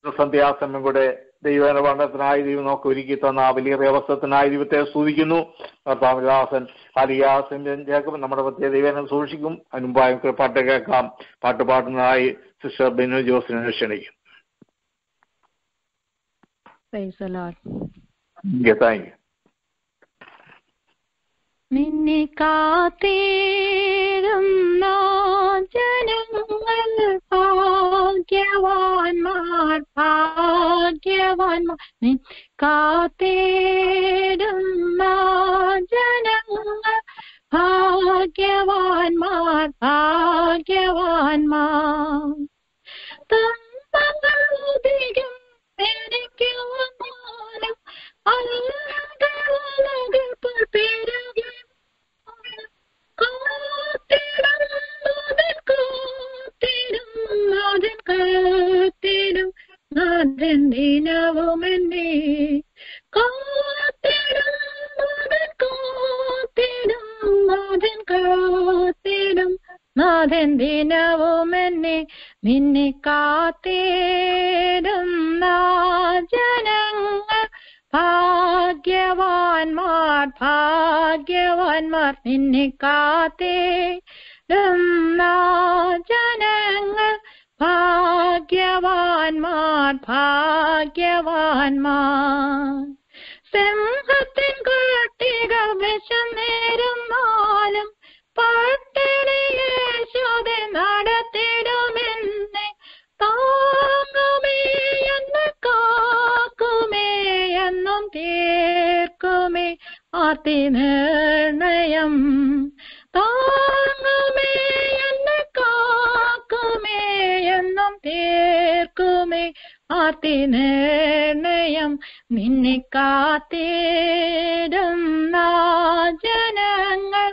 സന്ധ്യാസമയം കൂടെ ദൈവനവർണ്ണത്തിനായി ദൈവം നമുക്ക് ഒരുക്കി തന്ന ആ വലിയ വ്യവസ്ഥത്തിനായി ദൈവത്തെ സ്തുതിക്കുന്നു കർത്താമദാസൻ അലിയാസിന്റെ ജേക്കബ് നമ്മുടെ പ്രത്യേക ദൈവനെ സൂക്ഷിക്കും അതിനുമ്പായ പാട്ട് കേൾക്കാം പാട്ട് പാടുന്നതായി സിസ്റ്റർ ബെനു ജോസിനെ ക്ഷണിക്കും Praise the Lord. Thank you നിന്നെ കാത്തേടുന്ന ജനങ്ങൾ ഭാഗ്യവാന്മാർ ഭാഗ്യവാന്മാർ നിൻ കാത്തേടുന്ന ജനങ്ങൾ ഭാഗ്യവാന്മാർ ഭാഗ്യവാന്മാർ തന്നധികം എനിക്ക് വന്നാലും അല്ലകൾ പെരുകി കാത്തിരും നാഥൻ ദിനവും എന്നെ കാത്തിരും നാഥൻ കാത്തിരും നാഥൻ കാത്തിരും നാഥൻ ദിനവും എന്നെ നിന്നെ കാത്തേരും ജനങ്ങൾ ഭാഗ്യവാന്മാർ ഭാഗ്യവാന്മാർ നിന്നെ കാത്തേ ജനങ്ങൾ ഭാഗ്യവാന്മാർ ഭാഗ്യവാന്മാർ സിംഹത്തിൻ കുട്ടിക വിശന്നേരുന്നാലും പട്ടിണിയേശോതെ നടത്തിടുമെന്നെ താങ്ങുമേ എന്ന് കാക്കുമേ എന്നും തീർക്കുമേ ആർത്തി നിർണയം താങ്ങുമേ എന്ന് കാക്കുമേ എന്നും തീർക്കുമേ ആർത്തി നിർണയം നിന്നെ കാത്തിടുന്ന ജനങ്ങൾ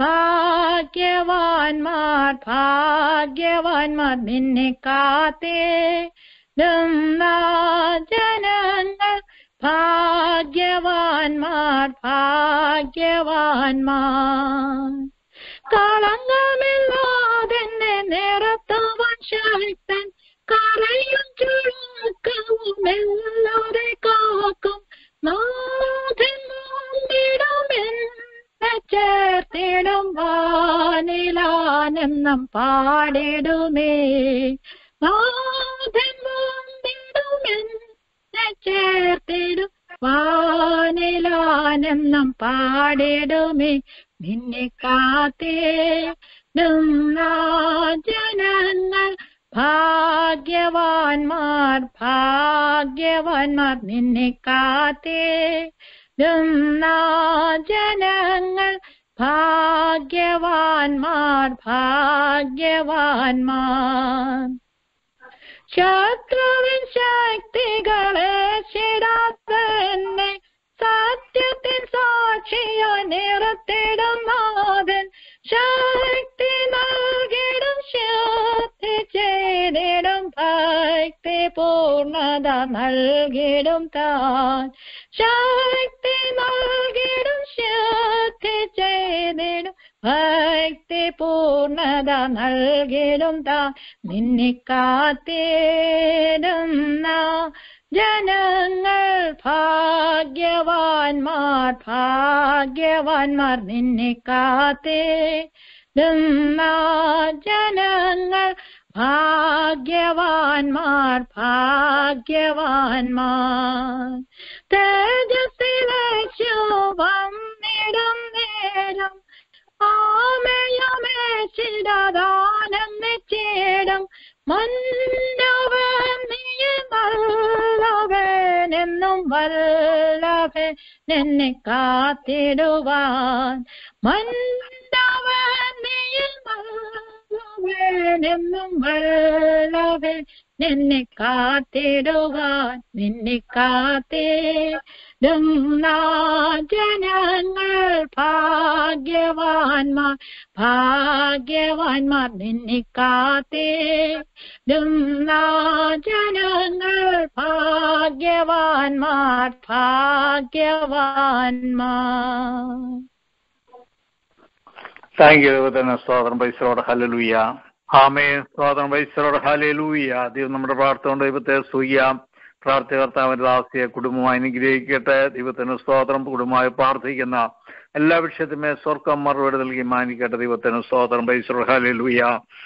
ഭാഗ്യവാന്മാർ ഭാഗ്യവാന്മാർ നിന്നെ കാത്തിടുന്ന ജനങ്ങൾ ഭാഗ്യവാന്മാർ ഭാഗ്യവാന്മാർ കളങ്കമില്ലാതെന്നെ നിറത്തുവാൻ ശക്തൻ കറയും ചുരുക്കവും എല്ലാരെ കാക്കും നാഥൻ മുന്നിടുമെന്നെ ചേർത്തിടും വാനിലാനെന്നും പാടിടുമേ നാഥൻ മുന്നിടുമെന്നെ ചേർത്തിടും വാനിലാനെന്നും പാടിടുമേ നിന്നെ കാത്തേ ജനങ്ങൾ ഭാഗ്യവാന്മാർ ഭാഗ്യവാന്മാർ നിന്നെ കാത്തേ ജനങ്ങൾ ഭാഗ്യവാന്മാർ ഭാഗ്യവാന്മാർ ശത്രുവിൻ ശക്തികളെ ശിടാത്തന്നെ സത്യത്തിൻ സാക്ഷിയായി നിറത്തിടും നാഥൻ ശക്തി നൽകിടും ശക്തി ചെയ്തിടും ഭക്തി പൂർണ്ണത നൽകിടും താൻ ശക്തി നൽകിടും ശക്തി ചെയ്തിടും ഭക്തി പൂർണ്ണത നൽകിടും താൻ നിന്നെ കാത്തിടുന്ന ജനങ്ങൾ ഭാഗ്യവാന്മാർ ഭാഗ്യവാന്മാർ നിന്നെ കാത്തേ ജനങ്ങൾ ഭാഗ്യവാന്മാർ ഭാഗ്യവാന്മാർ തേജസ്സിലെ ശോഭം നേരം ആമയമേ ചിരദാനം നിച്ചേടം മന്നവൻ നീ വല്ലവനെന്നും വല്ലഭൻ എന്നെ കാത്തിടുവാൻ മന്നവൻ നീ വല്ലവനെന്നും വല്ലഭൻ എന്നെ കാത്തിടുവാൻ നിന്നെ കാത്തേ ജനങ്ങൾ ഭാഗ്യവാന്മാർ ഭാഗ്യവാന്മാർ നിന്നെ കാത്തേ ജനങ്ങൾ ഭാഗ്യവാന്മാർ ഭാഗ്യവാന്മാർ താങ്ക് യു തന്നെ സ്തോത്രം പൈസയോടെ ഹല്ലേലൂയ ആമേ സ്വാതം വൈശ്വരോട് ഹാലേലൂയ ദൈവം നമ്മുടെ പ്രാർത്ഥന കൊണ്ട് ദൈവത്തെ സൂയ്യാം പ്രാർത്ഥകർത്താവിന്റെ ദാസിയെ കുടുംബമായി അനുഗ്രഹിക്കട്ടെ ദൈവത്തിന് സ്തോത്രം കുടുംബമായി പ്രാർത്ഥിക്കുന്ന എല്ലാ വിഷയത്തിന്മേ സ്വർക്കം മറുപടി നൽകി മാനിക്കട്ടെ ദൈവത്തിന് സ്തോത്രം വൈശ്വരോട് ഹാലേലൂയ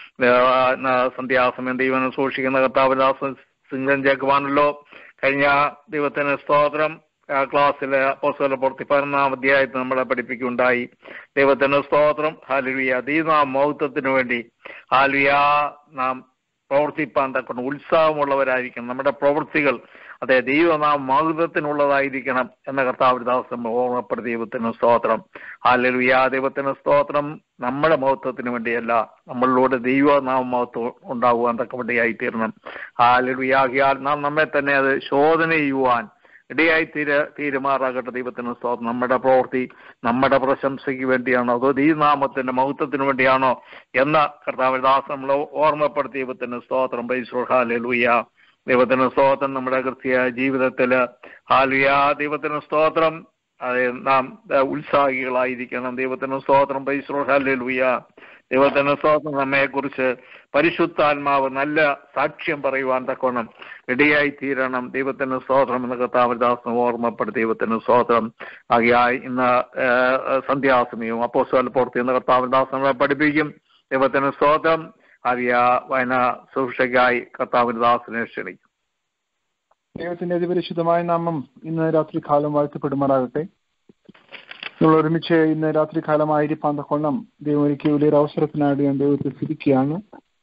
സന്ധ്യാസമയം ദൈവനെ സൂക്ഷിക്കുന്ന കർത്താവിന്റെ ദാസൻ സിംഗൻ ജഗവാണല്ലോ കഴിഞ്ഞ ദൈവത്തിന് സ്തോത്രം ആ ക്ലാസ്സിലെ അപ്പോസ്തല പ്രവൃത്തി പതിനൊന്നാം അധ്യായത്തിൽ നമ്മളെ പഠിപ്പിക്കുകയുണ്ടായി ദൈവത്തിന് സ്തോത്രം ഹാലുയ ദൈവനാം മൗത്വത്തിന് വേണ്ടി ഹാലുയ നാം പ്രവർത്തിപ്പാൻ തക്കൊണ്ട് ഉത്സാഹമുള്ളവരായിരിക്കണം നമ്മുടെ പ്രവൃത്തികൾ അതെ ദൈവനാം മൗതത്തിനുള്ളതായിരിക്കണം എന്ന കർത്താവ് ദാസം ഓർമ്മപ്പെടുത്തി ദൈവത്തിന് സ്തോത്രം ഹാലലുയ ദൈവത്തിന് സ്തോത്രം നമ്മുടെ മഹത്വത്തിന് വേണ്ടിയല്ല നമ്മളിലൂടെ ദൈവനാമ മഹത്വം ഉണ്ടാകുവാൻ തക്ക വേണ്ടിയായി തീരണം ഹാലലുയാകിയാൽ നാം നമ്മെ തന്നെ അത് ശോധന ചെയ്യുവാൻ ഇടയായി തീര തീരുമാറാകട്ടെ ദൈവത്തിന് സ്തോത്രം നമ്മുടെ പ്രവൃത്തി നമ്മുടെ പ്രശംസയ്ക്ക് വേണ്ടിയാണോ അതോ ദൈവനാമത്തിന്റെ മഹത്വത്തിന് വേണ്ടിയാണോ എന്ന കർത്താവ് ദാസ് നമ്മൾ ഓർമ്മപ്പെടുത്തി ദൈവത്തിന് സ്തോത്രം ബൈസ്ഹാലൂയ ദൈവത്തിന് സ്തോത്രം നമ്മുടെ കൃത്യ ജീവിതത്തില് ഹാലുയ ദൈവത്തിന് സ്തോത്രം അതെ നാം ഉത്സാഹികളായിരിക്കണം ദൈവത്തിന് സ്തോത്രം ബൈസ്ഹാലൂയ ദൈവത്തിന് സ്തോത്രം നമ്മെ കുറിച്ച് പരിശുദ്ധാത്മാവ് നല്ല സാക്ഷ്യം പറയുവാൻ തക്കോണം ഇടയായി തീരണം ദൈവത്തിന് സ്തോത്രം എന്ന കർത്താവദാസനം ഓർമ്മപ്പെടുത്തി ദൈവത്തിന് സ്തോത്രം ആകിയായി ഇന്ന് സന്ധ്യാസമയവും അപ്പോസ്തല പ്രവൃത്തി എന്ന കർത്താവദാസനെ പഠിപ്പിക്കും ദൈവത്തിന് സ്തോത്രം ആകിയ വയന സുരക്ഷയ്ക്കായി കർത്താവിന്റെ ദാസനെ ക്ഷണിക്കും ദൈവത്തിന്റെ അതിപരിശുദ്ധമായ നാമം ഇന്ന് രാത്രി കാലം വാഴ്ത്തപ്പെടുമാറാകട്ടെ നമ്മൾ ഒരുമിച്ച് ഇന്ന് രാത്രി കാലമായിരിക്കാൻ തക്കൊള്ളം ദൈവം ഒരിക്കൽ വലിയൊരു അവസരത്തിനായിട്ട് ഞാൻ ദൈവത്തെ സ്ഥിതിക്കുകയാണ്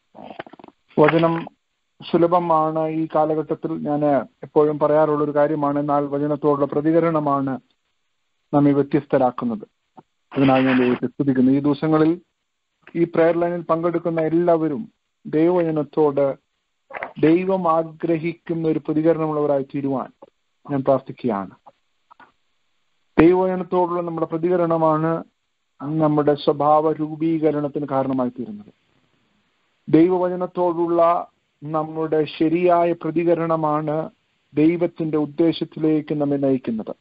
വചനം സുലഭമാണ് ഈ കാലഘട്ടത്തിൽ ഞാൻ എപ്പോഴും പറയാറുള്ള ഒരു കാര്യമാണ് എന്നാൽ വചനത്തോടുള്ള പ്രതികരണമാണ് നമ്മെ വ്യത്യസ്തരാക്കുന്നത് അതിനായി ഞാൻ ദൈവത്തെ സ്തുതിക്കുന്നു ഈ ദിവസങ്ങളിൽ ഈ പ്രയർ ലൈനിൽ പങ്കെടുക്കുന്ന എല്ലാവരും ദൈവവചനത്തോട് ദൈവം ആഗ്രഹിക്കുന്ന ഒരു പ്രതികരണമുള്ളവരായി തീരുവാൻ ഞാൻ പ്രാർത്ഥിക്കുകയാണ് ദൈവവചനത്തോടുള്ള നമ്മുടെ പ്രതികരണമാണ് നമ്മുടെ സ്വഭാവ രൂപീകരണത്തിന് കാരണമായി തീരുന്നത് ദൈവവചനത്തോടുള്ള നമ്മുടെ ശരിയായ പ്രതികരണമാണ് ദൈവത്തിന്റെ ഉദ്ദേശത്തിലേക്ക് നമ്മെ നയിക്കുന്നത്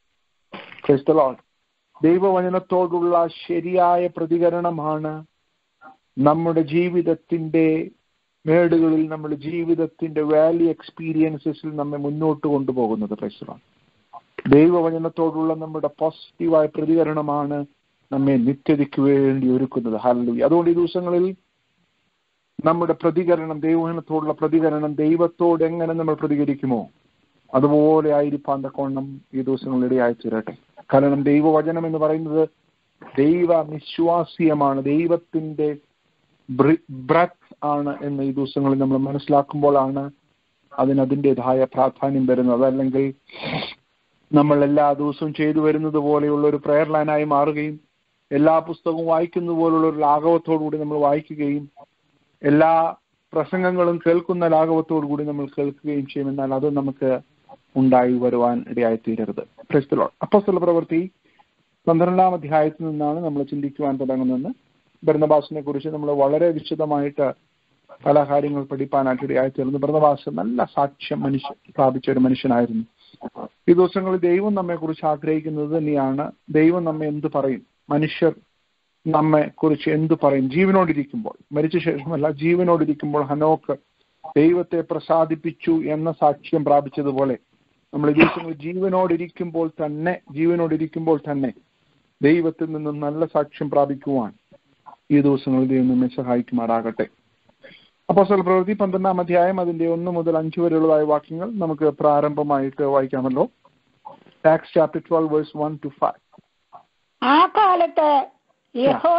ദൈവവചനത്തോടുള്ള ശരിയായ പ്രതികരണമാണ് നമ്മുടെ ജീവിതത്തിന്റെ മേടുകളിൽ നമ്മുടെ ജീവിതത്തിന്റെ വാല്യൂ എക്സ്പീരിയൻസസിൽ നമ്മെ മുന്നോട്ട് കൊണ്ടുപോകുന്നത് ക്രൈസ്തവാണ് ദൈവവചനത്തോടുള്ള നമ്മുടെ പോസിറ്റീവായ പ്രതികരണമാണ് നമ്മെ നിത്യതയ്ക്ക് വേണ്ടി ഒരുക്കുന്നത് ഹല്ലു അതുകൊണ്ട് ഈ ദിവസങ്ങളിൽ നമ്മുടെ പ്രതികരണം ദൈവവചനത്തോടുള്ള പ്രതികരണം ദൈവത്തോട് എങ്ങനെ നമ്മൾ പ്രതികരിക്കുമോ അതുപോലെ ആയിരിക്കാൻ തക്കോണം ഈ ദിവസങ്ങളിൽ ഇടയായി തീരട്ടെ കാരണം ദൈവവചനം എന്ന് പറയുന്നത് ദൈവ നിശ്വാസീയമാണ് ദൈവത്തിന്റെ ബ്രത്ത് ആണ് എന്ന് ഈ ദിവസങ്ങളിൽ നമ്മൾ മനസ്സിലാക്കുമ്പോഴാണ് അതിന് അതിൻ്റെതായ പ്രാധാന്യം വരുന്നത് അതല്ലെങ്കിൽ നമ്മൾ എല്ലാ ദിവസവും ചെയ്തു വരുന്നത് പോലെയുള്ള ഒരു പ്രയർ ലൈനായി മാറുകയും എല്ലാ പുസ്തകവും വായിക്കുന്ന പോലുള്ള ഒരു ലാഘവത്തോടുകൂടി നമ്മൾ വായിക്കുകയും എല്ലാ പ്രസംഗങ്ങളും കേൾക്കുന്ന ലാഘവത്തോടു കൂടി നമ്മൾ കേൾക്കുകയും ചെയ്യും എന്നാൽ അത് നമുക്ക് ഉണ്ടായി വരുവാൻ ഇടയായി തീരരുത് ക്രിസ്തുലോ അപ്പസ്തല പ്രവൃത്തി പന്ത്രണ്ടാം അധ്യായത്തിൽ നിന്നാണ് നമ്മൾ ചിന്തിക്കുവാൻ തുടങ്ങുന്നത് ഭരണഭാഷനെ കുറിച്ച് നമ്മൾ വളരെ വിശദമായിട്ട് പല കാര്യങ്ങൾ പഠിപ്പാനായിട്ട് ഇടയായി തീർന്നു ഭരണഭാഷ നല്ല സാക്ഷ്യം മനുഷ്യ സ്ഥാപിച്ച ഒരു മനുഷ്യനായിരുന്നു ഈ ദിവസങ്ങളിൽ ദൈവം നമ്മെ കുറിച്ച് ആഗ്രഹിക്കുന്നത് തന്നെയാണ് ദൈവം നമ്മെ എന്ത് പറയും മനുഷ്യർ നമ്മെ കുറിച്ച് എന്തു പറയും ജീവനോടിരിക്കുമ്പോൾ മരിച്ച ശേഷമല്ല ജീവനോടിരിക്കുമ്പോൾ ഹനോക്ക് ദൈവത്തെ പ്രസാദിപ്പിച്ചു എന്ന സാക്ഷ്യം പ്രാപിച്ചതുപോലെ നമ്മൾ ഈ ദിവസങ്ങളിൽ ജീവനോടിരിക്കുമ്പോൾ തന്നെ ജീവനോടിരിക്കുമ്പോൾ തന്നെ ദൈവത്തിൽ നിന്നും നല്ല സാക്ഷ്യം പ്രാപിക്കുവാൻ ഈ ദിവസങ്ങളിൽ ദൈവം നമ്മെ സഹായിക്കുമാറാകട്ടെ അപ്പോൾ സ്വൽ പ്രവൃത്തി പന്ത്രണ്ടാം അധ്യായം അതിന്റെ ഒന്ന് മുതൽ അഞ്ച് വരെയുള്ളതായ വാക്യങ്ങൾ നമുക്ക് പ്രാരംഭമായിട്ട് വായിക്കാമല്ലോ ടാക്സ് chapter twelve verse one to five ആ കാലത്ത് യഹോ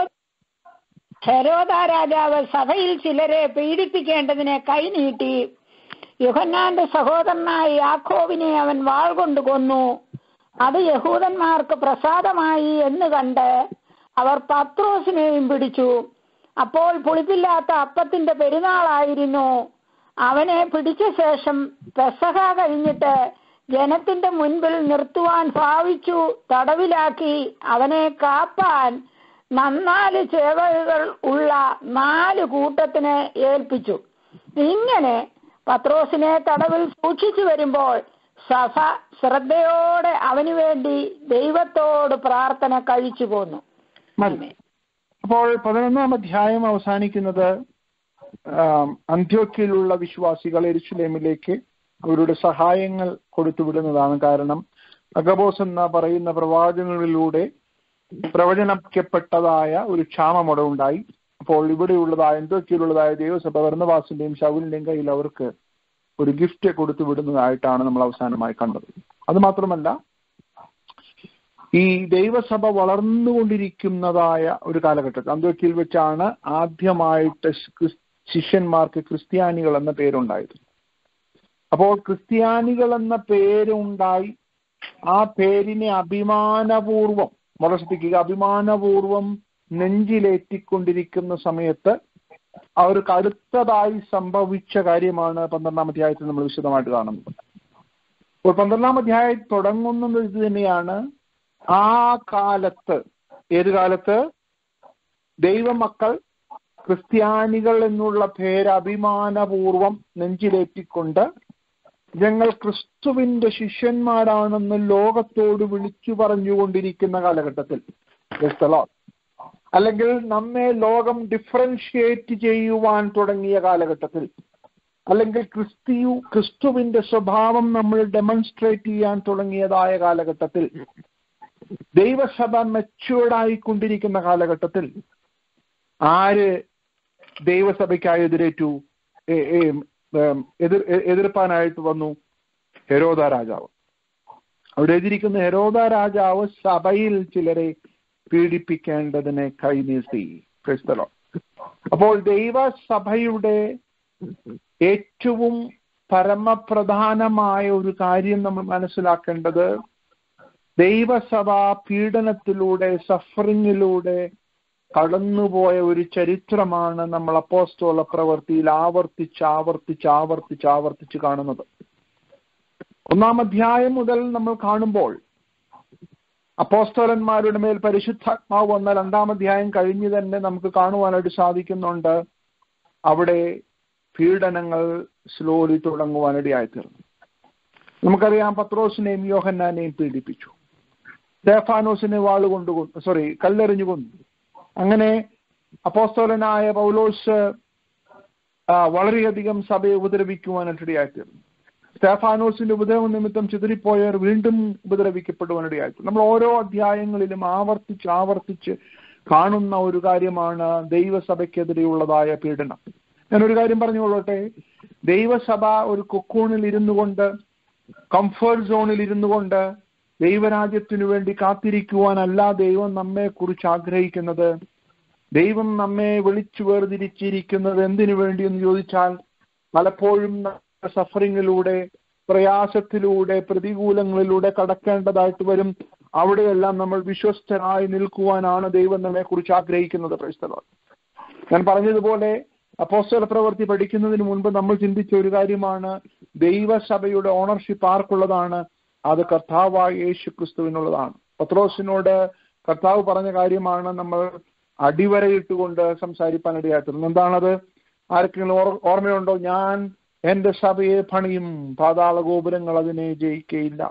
ഹെരോദ രാജാവ് സഭയിൽ ചിലരെ പീഡിപ്പിക്കേണ്ടതിനെ കൈനീട്ടി യുഹന്നാന്റെ സഹോദരനായ യാക്കോവിനെ അവൻ വാൾ കൊണ്ട് കൊന്നു അത് യഹൂദന്മാർക്ക് പ്രസാദമായി എന്ന് കണ്ട് അവർ പത്രോസിനെയും പിടിച്ചു അപ്പോൾ പുളിപ്പില്ലാത്ത അപ്പത്തിന്റെ പെരുന്നാളായിരുന്നു അവനെ പിടിച്ച ശേഷം പെസഹ കഴിഞ്ഞിട്ട് ജനത്തിന്റെ മുൻപിൽ നിർത്തുവാൻ ഭാവിച്ചു തടവിലാക്കി അവനെ കാപ്പാൻ നന്നാല് ചേവകൾ ഉള്ള നാല് കൂട്ടത്തിന് ഏൽപ്പിച്ചു ഇങ്ങനെ പത്രോസിനെ തടവിൽ സൂക്ഷിച്ചു വരുമ്പോൾ സഭ ശ്രദ്ധയോടെ അവന് വേണ്ടി ദൈവത്തോട് പ്രാർത്ഥന കഴിച്ചു പോന്നു മതി അപ്പോൾ പതിനൊന്നാം അധ്യായം അവസാനിക്കുന്നത് അന്ത്യോക്കിലുള്ള വിശ്വാസികൾ എരുസലേമിലേക്ക് അവരുടെ സഹായങ്ങൾ കൊടുത്തുവിടുന്നതാണ് കാരണം അഗബോസ് എന്ന പറയുന്ന പ്രവാചകങ്ങളിലൂടെ പ്രവചനിക്കപ്പെട്ടതായ ഒരു ക്ഷാമം അവിടെ ഉണ്ടായി അപ്പോൾ ഇവിടെയുള്ളതായ എന്തൊക്കെയുള്ളതായ ദൈവസഭ ഭരണവാസിന്റെയും ശൗലിന്റെയും കയ്യിൽ അവർക്ക് ഒരു ഗിഫ്റ്റ് കൊടുത്തു വിടുന്നതായിട്ടാണ് നമ്മൾ അവസാനമായി കണ്ടത് അത് മാത്രമല്ല ഈ ദൈവസഭ വളർന്നുകൊണ്ടിരിക്കുന്നതായ ഒരു കാലഘട്ടത്തിൽ അന്ത്യോക്കിയിൽ വെച്ചാണ് ആദ്യമായിട്ട് ക്രിസ്- ശിഷ്യന്മാർക്ക് ക്രിസ്ത്യാനികൾ എന്ന പേരുണ്ടായത് അപ്പോൾ ക്രിസ്ത്യാനികൾ എന്ന പേരുണ്ടായി ആ പേരിനെ അഭിമാനപൂർവം വളരെ ശ്രദ്ധിക്കുക അഭിമാനപൂർവം നെഞ്ചിലേറ്റിക്കൊണ്ടിരിക്കുന്ന സമയത്ത് അവർക്ക് അടുത്തതായി സംഭവിച്ച കാര്യമാണ് പന്ത്രണ്ടാം അധ്യായത്തിൽ നമ്മൾ വിശദമായിട്ട് കാണുന്നത് അപ്പോൾ പന്ത്രണ്ടാം അധ്യായം തുടങ്ങുന്നത് ഇത് തന്നെയാണ് ആ കാലത്ത് ഏത് കാലത്ത് ദൈവമക്കൾ ക്രിസ്ത്യാനികൾ എന്നുള്ള പേര് അഭിമാനപൂർവം നെഞ്ചിലേറ്റിക്കൊണ്ട് ഞങ്ങൾ ക്രിസ്തുവിന്റെ ശിഷ്യന്മാരാണെന്ന് ലോകത്തോട് വിളിച്ചു പറഞ്ഞുകൊണ്ടിരിക്കുന്ന കാലഘട്ടത്തിൽ Praise the Lord. അല്ലെങ്കിൽ നമ്മെ ലോകം ഡിഫറൻഷിയേറ്റ് ചെയ്യുവാൻ തുടങ്ങിയ കാലഘട്ടത്തിൽ അല്ലെങ്കിൽ ക്രിസ്തിയു ക്രിസ്തുവിന്റെ സ്വഭാവം നമ്മൾ ഡെമോൺസ്ട്രേറ്റ് ചെയ്യാൻ തുടങ്ങിയതായ കാലഘട്ടത്തിൽ ദൈവസഭ മെച്ചുവേർഡ് ആയിക്കൊണ്ടിരിക്കുന്ന കാലഘട്ടത്തിൽ ആര് ദൈവസഭയ്ക്കായി എതിരേറ്റു ഏ- ഏ- ഏം, എതിർ എ- എതിർപ്പാനായിട്ട് വന്നു ഹെരോദ രാജാവ് അവിടെ എതിരിക്കുന്ന ഹെരോദ രാജാവ് സഭയിൽ ചിലരെ പീഡിപ്പിക്കേണ്ടതിനെ കൈനീട്ടി Praise the Lord. അപ്പോൾ ദൈവസഭയുടെ ഏറ്റവും പരമപ്രധാനമായ ഒരു കാര്യം നമ്മൾ മനസ്സിലാക്കേണ്ടത് ദൈവസഭ പീഡനത്തിലൂടെ സഫറിങ്ങിലൂടെ കടന്നുപോയ ഒരു ചരിത്രമാണ് നമ്മൾ അപ്പോസ്തോല പ്രവൃത്തിയിൽ ആവർത്തിച്ച് ആവർത്തിച്ച് ആവർത്തിച്ച് ആവർത്തിച്ച് കാണുന്നത് ഒന്നാം അധ്യായം മുതൽ നമ്മൾ കാണുമ്പോൾ അപ്പോസ്തോലന്മാരുടെ മേൽ പരിശുദ്ധാത്മാവ് വന്ന രണ്ടാം അധ്യായം കഴിഞ്ഞ് തന്നെ നമുക്ക് കാണുവാനായിട്ട് സാധിക്കുന്നുണ്ട് അവിടെ പീഡനങ്ങൾ സ്ലോലി തുടങ്ങുവാനിടയായി തീർന്നു നമുക്കറിയാം പത്രോസിനെയും യോഹന്നാനെയും പീഡിപ്പിച്ചു സ്റ്റേഫാനോസിനെ വാളുകൊണ്ട് കൊന്നു സോറി കല്ലെറിഞ്ഞു കൊന്നു അങ്ങനെ അപ്പോസ്തോലനായ പൗലോസ് ആ, വളരെയധികം സഭയെ ഉപദ്രവിക്കുവാനിടയായി തീർന്നു സ്റ്റാഫാനോസിന്റെ ഉപദ്രവ നിമിത്തം ചിതറിപ്പോയവർ വീണ്ടും ഉപദ്രവിക്കപ്പെടുവാനിടയായി തീർന്നു. നമ്മൾ ഓരോ അധ്യായങ്ങളിലും ആവർത്തിച്ച് ആവർത്തിച്ച് കാണുന്ന ഒരു കാര്യമാണ് ദൈവസഭയ്ക്കെതിരെയുള്ളതായ പീഡനം ഞാനൊരു കാര്യം പറഞ്ഞുകൊള്ളട്ടെ ദൈവസഭ ഒരു കൊക്കൂണിൽ ഇരുന്നു കൊണ്ട് കംഫർട്ട് സോണിൽ ഇരുന്നു കൊണ്ട് ദൈവരാജ്യത്തിനു വേണ്ടി കാത്തിരിക്കുവാനല്ല ദൈവം നമ്മെ കുറിച്ച് ആഗ്രഹിക്കുന്നത് ദൈവം നമ്മെ വിളിച്ചു വേർതിരിച്ചിരിക്കുന്നത് എന്തിനു വേണ്ടി എന്ന് ചോദിച്ചാൽ പലപ്പോഴും സഫറിങ്ങിലൂടെ പ്രയാസത്തിലൂടെ പ്രതികൂലങ്ങളിലൂടെ കടക്കേണ്ടതായിട്ട് വരും അവിടെയെല്ലാം നമ്മൾ വിശ്വസ്തരായി നിൽക്കുവാനാണ് ദൈവം നമ്മെ കുറിച്ച് ആഗ്രഹിക്കുന്നത് ക്രൈസ്തവർ ഞാൻ പറഞ്ഞതുപോലെ അപ്പോസ്തല പ്രവൃത്തി പഠിക്കുന്നതിന് മുൻപ് നമ്മൾ ചിന്തിച്ച ഒരു കാര്യമാണ് ദൈവസഭയുടെ ഓണർഷിപ്പ് ആർക്കുള്ളതാണ് അത് കർത്താവായ യേശു ക്രിസ്തുവിനുള്ളതാണ് പത്രോസിനോട് കർത്താവ് പറഞ്ഞ കാര്യമാണ് നമ്മൾ അടിവരയിട്ടുകൊണ്ട് സംസാരിപ്പാനിടയായിട്ടുള്ളത് എന്താണത് ആർക്കെങ്കിലും ഓർ- ഓർമ്മയുണ്ടോ ഞാൻ എന്റെ സഭയെ പണിയും പാതാള ഗോപുരങ്ങൾ അതിനെ ജയിക്കയില്ല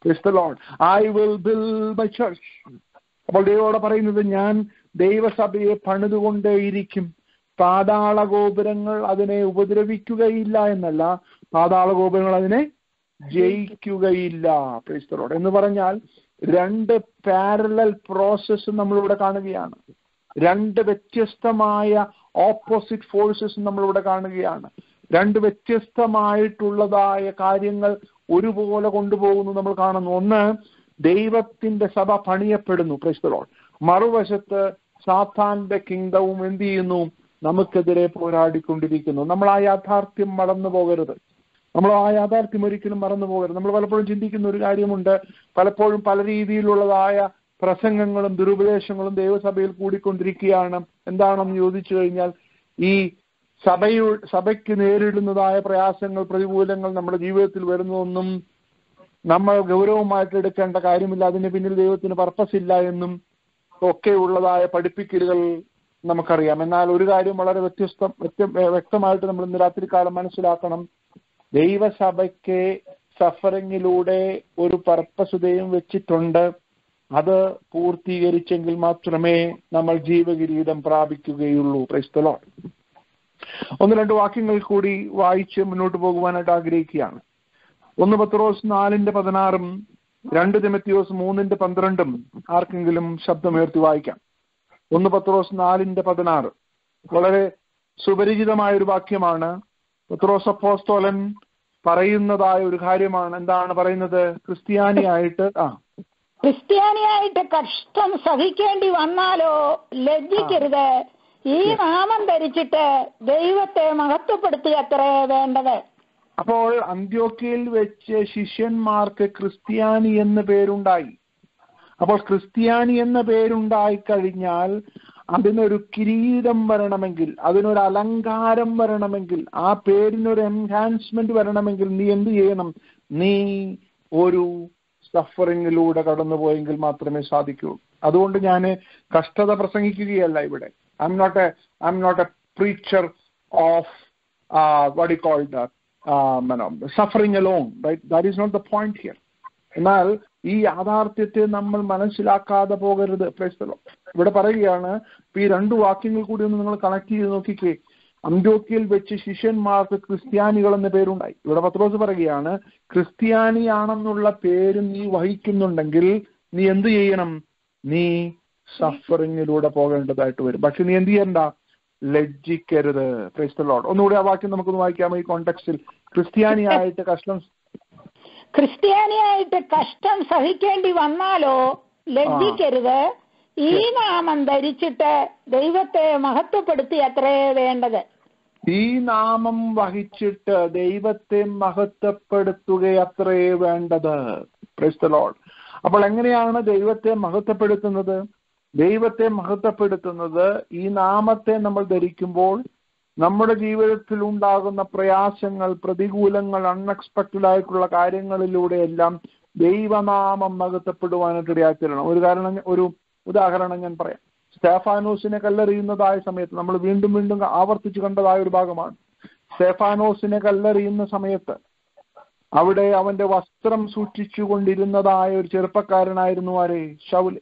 I will build my church അപ്പോൾ ദൈവോടെ പറയുന്നത് ഞാൻ ദൈവസഭയെ പണിതുകൊണ്ടേയിരിക്കും പാതാള ഗോപുരങ്ങൾ അതിനെ ഉപദ്രവിക്കുകയില്ല എന്നല്ല പാതാള ഗോപുരങ്ങൾ അതിനെ ജയിക്കുകയില്ല ക്രൈസ്തലോട് എന്ന് പറഞ്ഞാൽ രണ്ട് പാരലൽ പ്രോസസ്സ് നമ്മളിവിടെ കാണുകയാണ് രണ്ട് വ്യത്യസ്തമായ ഓപ്പോസിറ്റ് ഫോഴ്സസ് നമ്മളിവിടെ കാണുകയാണ് രണ്ട് വ്യത്യസ്തമായിട്ടുള്ളതായ കാര്യങ്ങൾ ഒരുപോലെ കൊണ്ടുപോകുന്നു നമ്മൾ കാണുന്നു ഒന്ന് ദൈവത്തിന്റെ സഭ പണിയപ്പെടുന്നു ക്രൈസ്തലോൾ മറുവശത്ത് സാത്താന്റെ കിങ്ഡവും എന്ത് ചെയ്യുന്നു നമുക്കെതിരെ പോരാടിക്കൊണ്ടിരിക്കുന്നു നമ്മൾ ആ യാഥാർത്ഥ്യം മറന്നു പോകരുത് നമ്മൾ ആ യാഥാർത്ഥ്യം ഒരിക്കലും മറന്നു പോകരുത് നമ്മൾ പലപ്പോഴും ചിന്തിക്കുന്ന ഒരു കാര്യമുണ്ട് പലപ്പോഴും പല രീതിയിലുള്ളതായ പ്രസംഗങ്ങളും ദുരുപദേശങ്ങളും ദൈവസഭയിൽ കൂടിക്കൊണ്ടിരിക്കുകയാണ് എന്താണെന്ന് ചോദിച്ചു കഴിഞ്ഞാൽ ഈ സഭയു സഭയ്ക്ക് നേരിടുന്നതായ പ്രയാസങ്ങൾ പ്രതികൂലങ്ങൾ നമ്മുടെ ജീവിതത്തിൽ വരുന്നതൊന്നും നമ്മൾ ഗൗരവമായിട്ട് എടുക്കേണ്ട കാര്യമില്ല അതിന് പിന്നിൽ ദൈവത്തിന് പർപ്പസ് ഇല്ല എന്നും ഒക്കെ ഉള്ളതായ പഠിപ്പിക്കലുകൾ നമുക്കറിയാം എന്നാൽ ഒരു കാര്യം വളരെ വ്യത്യസ്തം വ്യക്ത- വ്യക്തമായിട്ട് നമ്മൾ ഇന്ന് രാത്രികാലം മനസ്സിലാക്കണം ദൈവസഭയ്ക്ക് സഫറിങ്ങിലൂടെ ഒരു പർപ്പസ് ദൈവം വെച്ചിട്ടുണ്ട് അത് പൂർത്തീകരിച്ചെങ്കിൽ മാത്രമേ നമ്മൾ ജീവകിരീടം പ്രാപിക്കുകയുള്ളൂ ക്രൈസ്തലോ ഒന്ന് രണ്ട് വാക്യങ്ങൾ കൂടി വായിച്ച് മുന്നോട്ട് പോകുവാനായിട്ട് ആഗ്രഹിക്കുകയാണ് ഒന്ന് പത്രോസ് നാലിന്റെ പതിനാറും രണ്ട് തിമത്തിയോസ് മൂന്നിന്റെ പന്ത്രണ്ടും ആർക്കെങ്കിലും ശബ്ദമുയർത്തി വായിക്കാം ഒന്ന് പത്രോസ് നാലിന്റെ പതിനാറ് വളരെ സുപരിചിതമായ ഒരു വാക്യമാണ് പത്രോസ് അപ്പോസ്തോലൻ പറയുന്നതായ ഒരു കാര്യമാണ് എന്താണ് പറയുന്നത് ക്രിസ്ത്യാനിയായിട്ട് ആ ക്രിസ്ത്യാനിയായിട്ട് കഷ്ടം സഹിക്കേണ്ടി വന്നാലോ ലജ്ജിക്കരുത് ഈ നാമം ധരിച്ചിട്ട് ദൈവത്തെ മഹത്വപ്പെടുത്തിയത്രേ വേണ്ടത് അപ്പോൾ അന്ത്യോക്കയിൽ വെച്ച് ശിഷ്യന്മാർക്ക് ക്രിസ്ത്യാനി എന്ന പേരുണ്ടായി അപ്പോൾ ക്രിസ്ത്യാനി എന്ന പേരുണ്ടായി കഴിഞ്ഞാൽ അതിനൊരു കിരീടം വരണമെങ്കിൽ അതിനൊരു അലങ്കാരം വരണമെങ്കിൽ ആ പേരിനൊരു എൻഹാൻസ്മെന്റ് വരണമെങ്കിൽ നീ എന്ത് ചെയ്യണം നീ ഒരു സഫറിങ്ങിലൂടെ കടന്നുപോയെങ്കിൽ മാത്രമേ സാധിക്കൂ അതുകൊണ്ട് ഞാൻ കഷ്ടത പ്രസംഗിക്കുകയല്ല ഇവിടെ I'm not a I'm not a preacher of what called suffering alone right that is not the point here എന്നാൽ ഈ യാഥാർത്ഥ്യത്തെ നമ്മൾ മനസ്സിലാക്കാതെ പോകരുത് പ്രശ്നമോ ഇവിടെ പറയുകയാണ് ഇപ്പൊ ഈ രണ്ട് വാക്യങ്ങൾ കൂടി ഒന്ന് നിങ്ങൾ കണക്ട് ചെയ്ത് നോക്കിക്കേ അന്ത്യോക്കിയിൽ വെച്ച് ശിഷ്യന്മാർക്ക് ക്രിസ്ത്യാനികൾ എന്ന പേരുണ്ടായി ഇവിടെ പത്രോസ് പറയുകയാണ് ക്രിസ്ത്യാനിയാണെന്നുള്ള പേര് നീ വഹിക്കുന്നുണ്ടെങ്കിൽ നീ എന്ത് ചെയ്യണം നീ സഫറിങ്ങിലൂടെ പോകേണ്ടതായിട്ട് വരും പക്ഷെ നീ എന്ത് ചെയ്യണ്ട ലജ്ജിക്കരുത് ക്രൈസ്തലോട് ഒന്നുകൂടി ആ വാക്യം നമുക്കൊന്ന് വായിക്കാമോ ഈ കോണ്ടെക്സ്റ്റിൽ ക്രിസ്ത്യാനിയായിട്ട് കഷ്ടം ക്രിസ്ത്യാനിയായിട്ട് കഷ്ടം സഹിക്കേണ്ടി വന്നാലോ ലജ്ജിക്കരുത് ഈ നാമം ധരിച്ചിട്ട് ദൈവത്തെ മഹത്വപ്പെടുത്തി അത്രേ വേണ്ടത് ഈ നാമം വഹിച്ചിട്ട് ദൈവത്തെ മഹത്വപ്പെടുത്തുകയത്രേ വേണ്ടത് ക്രൈസ്തലോട് അപ്പോൾ എങ്ങനെയാണ് ദൈവത്തെ മഹത്വപ്പെടുത്തുന്നത് ദൈവത്തെ മഹത്വപ്പെടുത്തുന്നത് ഈ നാമത്തെ നമ്മൾ ധരിക്കുമ്പോൾ നമ്മുടെ ജീവിതത്തിൽ ഉണ്ടാകുന്ന പ്രയാസങ്ങൾ പ്രതികൂലങ്ങൾ അൺഎക്സ്പെക്റ്റഡ് ആയിട്ടുള്ള കാര്യങ്ങളിലൂടെയെല്ലാം ദൈവനാമം മഹത്വപ്പെടുവാനായിട്ട് ഇടയാക്കിരണം ഒരു കാരണം ഒരു ഉദാഹരണം ഞാൻ പറയാം സ്റ്റെഫാനോസിനെ കല്ലെറിയുന്നതായ സമയത്ത് നമ്മൾ വീണ്ടും വീണ്ടും ആവർത്തിച്ചു കണ്ടതായ ഒരു ഭാഗമാണ് സ്റ്റെഫാനോസിനെ കല്ലെറിയുന്ന സമയത്ത് അവിടെ അവന്റെ വസ്ത്രം സൂക്ഷിച്ചു കൊണ്ടിരുന്നതായ ഒരു ചെറുപ്പക്കാരനായിരുന്നു ആരെ ഷൗല്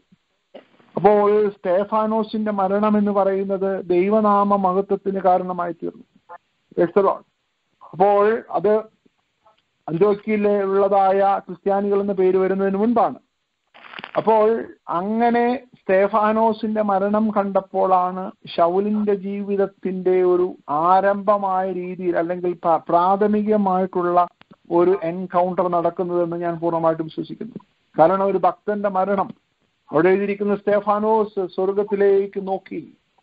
അപ്പോൾ സ്റ്റേഫാനോസിന്റെ മരണം എന്ന് പറയുന്നത് ദൈവനാമ മഹത്വത്തിന് കാരണമായി തീർന്നു അപ്പോൾ അത് അന്ത്യോക്കിയിലെ ഉള്ളതായ ക്രിസ്ത്യാനികൾ എന്ന പേര് വരുന്നതിന് മുൻപാണ് അപ്പോൾ അങ്ങനെ സ്റ്റേഫാനോസിന്റെ മരണം കണ്ടപ്പോഴാണ് ഷൗലിന്റെ ജീവിതത്തിന്റെ ഒരു ആരംഭമായ രീതിയിൽ അല്ലെങ്കിൽ പ്രാഥമികമായിട്ടുള്ള ഒരു എൻകൗണ്ടർ നടക്കുന്നതെന്ന് ഞാൻ പൂർണ്ണമായിട്ടും വിശ്വസിക്കുന്നു കാരണം ഒരു ഭക്തന്റെ മരണം അവിടെ എഴുതിയിരിക്കുന്ന സ്റ്റേഫാനോസ് സ്വർഗത്തിലേക്ക് നോക്കി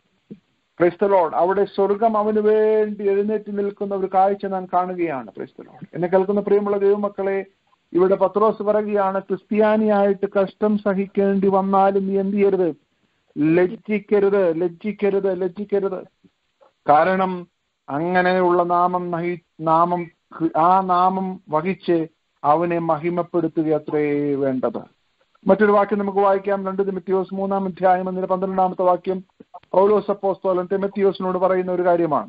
ക്രൈസ്തലോഡ് അവിടെ സ്വർഗം അവന് വേണ്ടി എഴുന്നേറ്റ് നിൽക്കുന്ന ഒരു കാഴ്ച ഞാൻ കാണുകയാണ് ക്രൈസ്തലോഡ് എന്നെ കേൾക്കുന്ന പ്രിയമുള്ള ദൈവമക്കളെ ഇവിടെ പത്രോസ് പറയുകയാണ് ക്രിസ്ത്യാനിയായിട്ട് കഷ്ടം സഹിക്കേണ്ടി വന്നാലും നീ എന്ത് ചെയ്യരുത് ലജ്ജിക്കരുത് ലജ്ജിക്കരുത് ലജ്ജിക്കരുത് കാരണം അങ്ങനെയുള്ള നാമം നഹി നാമം ആ നാമം വഹിച്ച് അവനെ മഹിമപ്പെടുത്തുക അത്രേ വേണ്ടത് മറ്റൊരു വാക്യം നമുക്ക് വായിക്കാം രണ്ട് തിമത്തിയോസ് മൂന്നാം അധ്യായം എന്നതിന് പന്ത്രണ്ടാമത്തെ വാക്യം പൗലോസ് അപ്പോസ്തോലൻ തിമത്തിയോസിനോട് പറയുന്ന ഒരു കാര്യമാണ്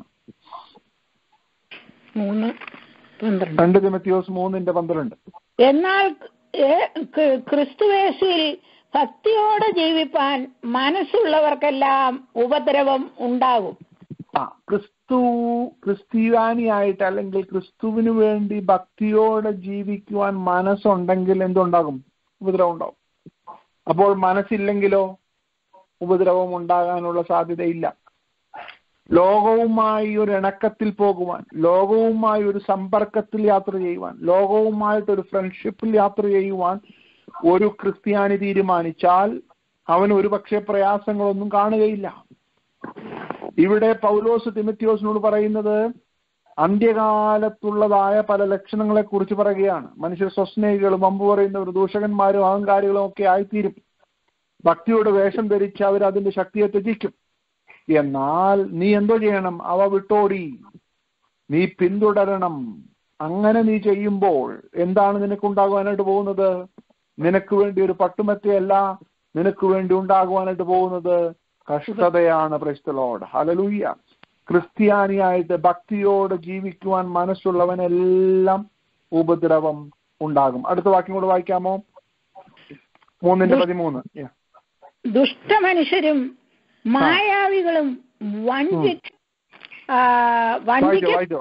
മൂന്ന് പന്ത്രണ്ട് രണ്ട് തിമത്തിയോസ് മൂന്നിന്റെ പന്ത്രണ്ട് എന്നാൽ ഏ- ക്രി- ക്രിസ്തുവേശുവിൽ ഭക്തിയോടെ ജീവിപ്പാൻ മനസ്സുള്ളവർക്കെല്ലാം ഉപദ്രവം ഉണ്ടാകും ആ ക്രിസ്തു ക്രിസ്ത്യാനിയായിട്ട് അല്ലെങ്കിൽ ക്രിസ്തുവിന് വേണ്ടി ഭക്തിയോടെ ജീവിക്കുവാൻ മനസ്സുണ്ടെങ്കിൽ എന്തുണ്ടാകും ഉപദ്രവം ഉണ്ടാവും അപ്പോൾ മനസ്സില്ലെങ്കിലോ ഉപദ്രവം ഉണ്ടാകാനുള്ള സാധ്യതയില്ല ലോകവുമായി ഒരു ഇണക്കത്തിൽ പോകുവാൻ ലോകവുമായി ഒരു സമ്പർക്കത്തിൽ യാത്ര ചെയ്യുവാൻ ലോകവുമായിട്ട് ഒരു ഫ്രണ്ട്ഷിപ്പിൽ യാത്ര ചെയ്യുവാൻ ഒരു ക്രിസ്ത്യാനി തീരുമാനിച്ചാൽ അവന് ഒരു പക്ഷേ പ്രയാസങ്ങളൊന്നും കാണുകയില്ല ഇവിടെ പൗലോസ് തിമത്യോസിനോട് പറയുന്നത് അന്ത്യകാലത്തുള്ളതായ പല ലക്ഷണങ്ങളെ കുറിച്ച് പറയുകയാണ് മനുഷ്യർ സ്വസ്നേഹികളും വമ്പ് പറയുന്നവർ ദൂഷകന്മാരും അഹങ്കാരികളും ഒക്കെ ആയിത്തീരും ഭക്തിയുടെ വേഷം ധരിച്ച് അവർ അതിന്റെ ശക്തിയെ ത്യജിക്കും എന്നാൽ നീ എന്തോ ചെയ്യണം അവ വിട്ടോടി നീ പിന്തുടരണം അങ്ങനെ നീ ചെയ്യുമ്പോൾ എന്താണ് നിനക്കുണ്ടാകുവാനായിട്ട് പോകുന്നത് നിനക്ക് വേണ്ടി ഒരു പട്ടുമത്തയല്ല നിനക്ക് വേണ്ടി ഉണ്ടാകുവാനായിട്ട് പോകുന്നത് കഷ്ടതയാണ് പ്രശ്നലോട് ഹലലൂയ്യ ക്രിസ്ത്യാനിയായിട്ട് ഭക്തിയോട് ജീവിക്കുവാൻ മനസ്സുള്ളവനെല്ലാം ഉപദ്രവം ഉണ്ടാകും അടുത്ത വാക്യം കൂടെ വായിക്കാമോ മൂന്നിന്റെ പതിമൂന്ന് Yeah. ദുഷ്ടമനുഷ്യരും മായാവികളും വഞ്ചി ആ, വായിച്ചോ വഞ്ചിക്ക വായിച്ചോ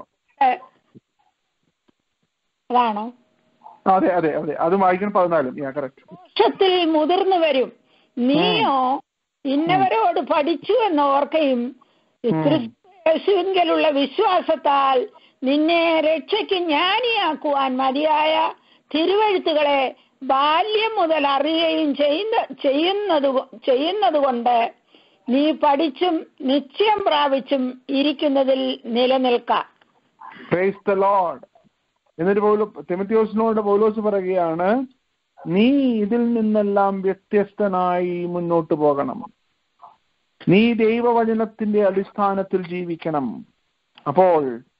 അതാണോ അതെ അതെ അതെ അത് വായിക്കണം പതിനാലും യാ കറക്റ്റ് ദോഷത്തിൽ മുതിർന്നു വരും നീയോ ഇന്നവരോട് പഠിച്ചു എന്ന് ഓർക്കയും ഉം. ക്രിസ്തുവിലുള്ള വിശ്വാസത്താൽ നിന്നെ രക്ഷയ്ക്ക് ജ്ഞാനിയാക്കുവാൻ മതിയായ തിരുവഴുത്തുകളെ ബാല്യം മുതൽ അറിയുകയും ചെയ്യുന്ന ചെയ്യുന്നത് കൊ- ചെയ്യുന്നത് കൊണ്ട് നീ പഠിച്ചും നിശ്ചയം പ്രാപിച്ചും ഇരിക്കുന്നതിൽ നിലനിൽക്കാം പ്രൈസ് ദ ലോർഡ് എന്നിട്ട് പൗലോ തിമത്യോസിനോട് പൗലോസ് പറയുകയാണ് നീ ഇതിൽ നിന്നെല്ലാം വ്യത്യസ്തനായി മുന്നോട്ട് പോകണം നീ ദൈവവചനത്തിന്റെ അടിസ്ഥാനത്തിൽ ജീവിക്കണം അപ്പോൾ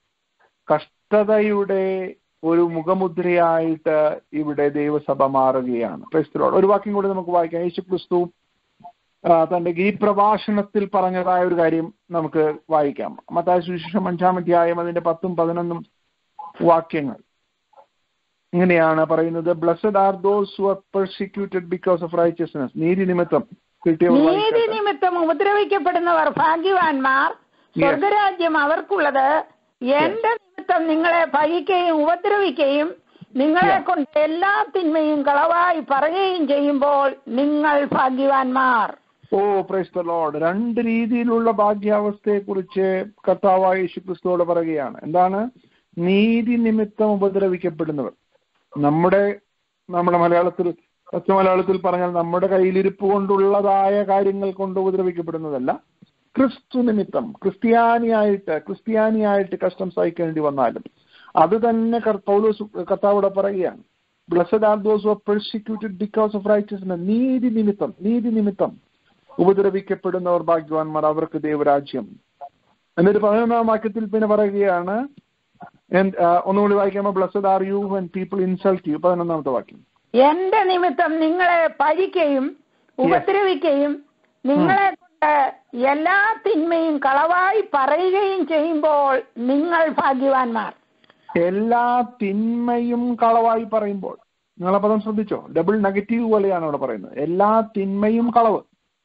കഷ്ടതയുടെ ഒരു മുഖമുദ്രയായിട്ട് ഇവിടെ ദൈവസഭ മാറുകയാണ് Praise the Lord. ഒരു വാക്യം കൂടി നമുക്ക് വായിക്കാം യേശു ക്രിസ്തു ആ, തന്റെ ഗീപ്രഭാഷണത്തിൽ പറഞ്ഞതായ ഒരു കാര്യം നമുക്ക് വായിക്കാം മത്തായ സുവിശേഷം അഞ്ചാം അധ്യായം അതിന്റെ പത്തും പതിനൊന്നും വാക്യങ്ങൾ ഇങ്ങനെയാണ് പറയുന്നത് blessed are those who are persecuted because of righteousness നീതി നിമിത്തം കിട്ടിയവർ നീതി വായിക്കട്ടെ. നിമിത്തം ഉപദ്രവിക്കപ്പെടുന്നവർ ഭാഗ്യവാന്മാർ സ്വർഗരാജ്യം അവർക്കുള്ളത് എന്റെ നിമിത്തം നിങ്ങളെ ഭജിക്കുകയും ഉപദ്രവിക്കുകയും നിങ്ങളെ Yeah. കൊണ്ട് എല്ലാ തിന്മയും കളവായി പറയുകയും ചെയ്യുമ്പോൾ നിങ്ങൾ ഭാഗ്യവാന്മാർ ഓ പ്രൈസ് ദ ലോർഡ് രണ്ട് രീതിയിലുള്ള ഭാഗ്യാവസ്ഥയെ കുറിച്ച് കർത്താവായ യേശു ക്രിസ്തുവോട് പറയുകയാണ് എന്താണ് നീതി നിമിത്തം ഉപദ്രവിക്കപ്പെടുന്നവർ നമ്മുടെ നമ്മുടെ മലയാളത്തിൽ പച്ച മലയാളത്തിൽ പറഞ്ഞാൽ നമ്മുടെ കയ്യിലിരിപ്പ് കൊണ്ടുള്ളതായ കാര്യങ്ങൾ കൊണ്ട് ഉപദ്രവിക്കപ്പെടുന്നതല്ല ക്രിസ്തു നിമിത്തം ക്രിസ്ത്യാനിയായിട്ട് ക്രിസ്ത്യാനിയായിട്ട് കഷ്ടം സഹിക്കേണ്ടി വന്നാലും അത് തന്നെ കർ- പൗലോസ് കർത്താവോടെ പറയുകയാണ് blessed are those are persecuted because of righteousness നീതി നിമിത്തം നീതി നിമിത്തം ഉപദ്രവിക്കപ്പെടുന്നവർ ഭാഗ്യവാന്മാർ അവർക്ക് ദൈവരാജ്യം എന്നിട്ട് പതിനൊന്നാം വാക്യത്തിൽ പിന്നെ പറയുകയാണ് and, ആ, ഒന്നുകൂടി വായിക്കാമോ blessed are you when people insult you പതിനൊന്നാമത്തെ വാക്യം എന്റെ നിമിത്തം നിങ്ങളെ പഴിക്കുകയും ഉപദ്രവിക്കുകയും നിങ്ങളെ കൊണ്ട് എല്ലാ തിന്മയും കളവായി പറയുകയും ചെയ്യുമ്പോൾ നിങ്ങൾ ഭാഗ്യവാന്മാർ എല്ലാ തിന്മയും കളവായി പറയുമ്പോൾ നിങ്ങളെ പദം ശ്രദ്ധിച്ചോ ഡബിൾ നെഗറ്റീവ് പോലെയാണ് അവിടെ പറയുന്നത് എല്ലാ തിന്മയും കളവ്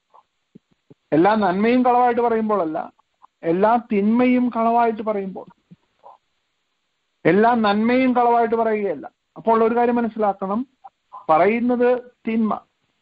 എല്ലാ നന്മയും കളവായിട്ട് പറയുമ്പോഴല്ല എല്ലാ തിന്മയും കളവായിട്ട് പറയുമ്പോൾ എല്ലാ നന്മയും കളവായിട്ട് പറയുകയല്ല അപ്പോൾ ഒരു കാര്യം മനസ്സിലാക്കണം പറയുന്നത് തിന്മ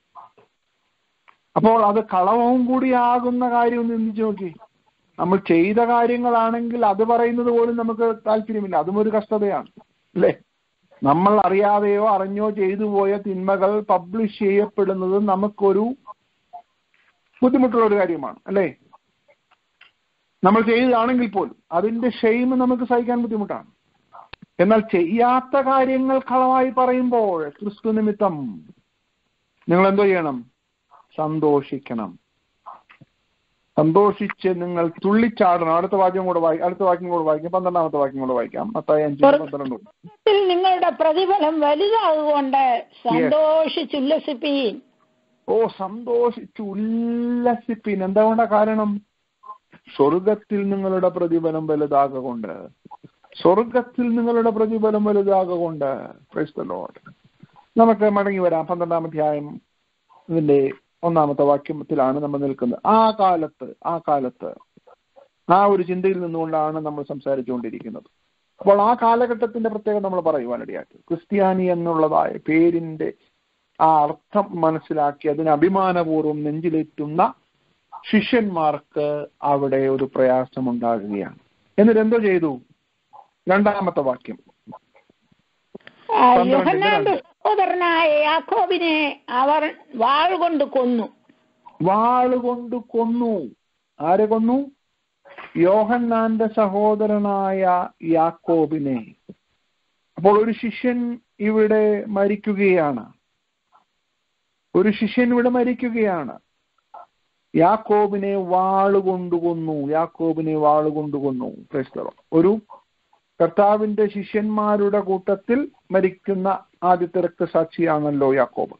അപ്പോൾ അത് കളവും കൂടിയാകുന്ന കാര്യം ഒന്ന് ചിന്തിച്ചു നോക്കി നമ്മൾ ചെയ്ത കാര്യങ്ങളാണെങ്കിൽ അത് പറയുന്നത് പോലും നമുക്ക് താല്പര്യമില്ല അതും ഒരു കഷ്ടതയാണ് അല്ലേ നമ്മൾ അറിയാതെയോ അറിഞ്ഞോ ചെയ്തു പോയ തിന്മകൾ പബ്ലിഷ് ചെയ്യപ്പെടുന്നത് നമുക്കൊരു ബുദ്ധിമുട്ടുള്ള ഒരു കാര്യമാണ് അല്ലേ നമ്മൾ ചെയ്തതാണെങ്കിൽ പോലും അതിന്റെ ഷെയിം നമുക്ക് സഹിക്കാൻ ബുദ്ധിമുട്ടാണ് എന്നാൽ ചെയ്യാത്ത കാര്യങ്ങൾ കളവായി പറയുമ്പോൾ ക്രിസ്തു നിമിത്തം നിങ്ങൾ എന്തോ ചെയ്യണം സന്തോഷിക്കണം സന്തോഷിച്ച് നിങ്ങൾ തുള്ളിച്ചാടണം അടുത്ത വാക്യം കൂടെ വായി അടുത്ത വാക്യം കൂടെ വായിക്കാം പന്ത്രണ്ടാമത്തെ വാക്യം കൂടെ വായിക്കാം മത്തായി അഞ്ച് പന്ത്രണ്ട് സ്വർഗ്ഗത്തിൽ നിങ്ങളുടെ പ്രതിഫലം വലുതാകൊണ്ട് സന്തോഷിച്ചുല്ലസിപ്പീൻ ഓ സന്തോഷിച്ച് ഉല്ലസിപ്പിൻ എന്തുകൊണ്ടാ കാരണം സ്വർഗത്തിൽ നിങ്ങളുടെ പ്രതിഫലം വലുതാകൊണ്ട് സ്വർഗത്തിൽ നിങ്ങളുടെ പ്രതിഫലം വലുതാകൊണ്ട് Praise the Lord. നമുക്ക് മടങ്ങി വരാം പന്ത്രണ്ടാം അധ്യായം ഇതിന്റെ ഒന്നാമത്തെ വാക്യത്തിലാണ് നമ്മൾ നിൽക്കുന്നത് ആ കാലത്ത് ആ കാലത്ത് ആ ഒരു ചിന്തയിൽ നിന്നുകൊണ്ടാണ് നമ്മൾ സംസാരിച്ചുകൊണ്ടിരിക്കുന്നത് അപ്പോൾ ആ കാലഘട്ടത്തിന്റെ പ്രത്യേകത നമ്മൾ പറയുവാനിടയാക്കി ക്രിസ്ത്യാനി എന്നുള്ളതായ പേരിന്റെ ആ അർത്ഥം മനസ്സിലാക്കി അതിന് അഭിമാനപൂർവ്വം നെഞ്ചിലേറ്റുന്ന ശിഷ്യന്മാർക്ക് അവിടെ ഒരു പ്രയാസമുണ്ടാകുകയാണ് എന്നിട്ട് എന്തോ ചെയ്തു രണ്ടാമത്തെ വാക്യം ആ, പന്ത്രണ്ടിന്റെ യോഹന്നാന്റെ രണ്ട്. സഹോദരനായ യാക്കോബിനെ അവർ വാൾ കൊണ്ട് കൊന്നു വാളുകൊണ്ട് കൊന്നു ആരെ കൊന്നു യോഹന്നാന്റെ സഹോദരനായ യാക്കോബിനെ അപ്പോൾ ഒരു ശിഷ്യൻ ഇവിടെ മരിക്കുകയാണ് ഒരു ശിഷ്യൻ ഇവിടെ മരിക്കുകയാണ് യാക്കോബിനെ വാളുകൊണ്ട് കൊന്നു യാക്കോബിനെ വാളുകൊണ്ട് കൊന്നു Praise the Lord. ഒരു കർത്താവിന്റെ ശിഷ്യന്മാരുടെ കൂട്ടത്തിൽ മരിക്കുന്ന ആദ്യത്തെ രക്തസാക്ഷിയാണല്ലോ യാക്കോബ്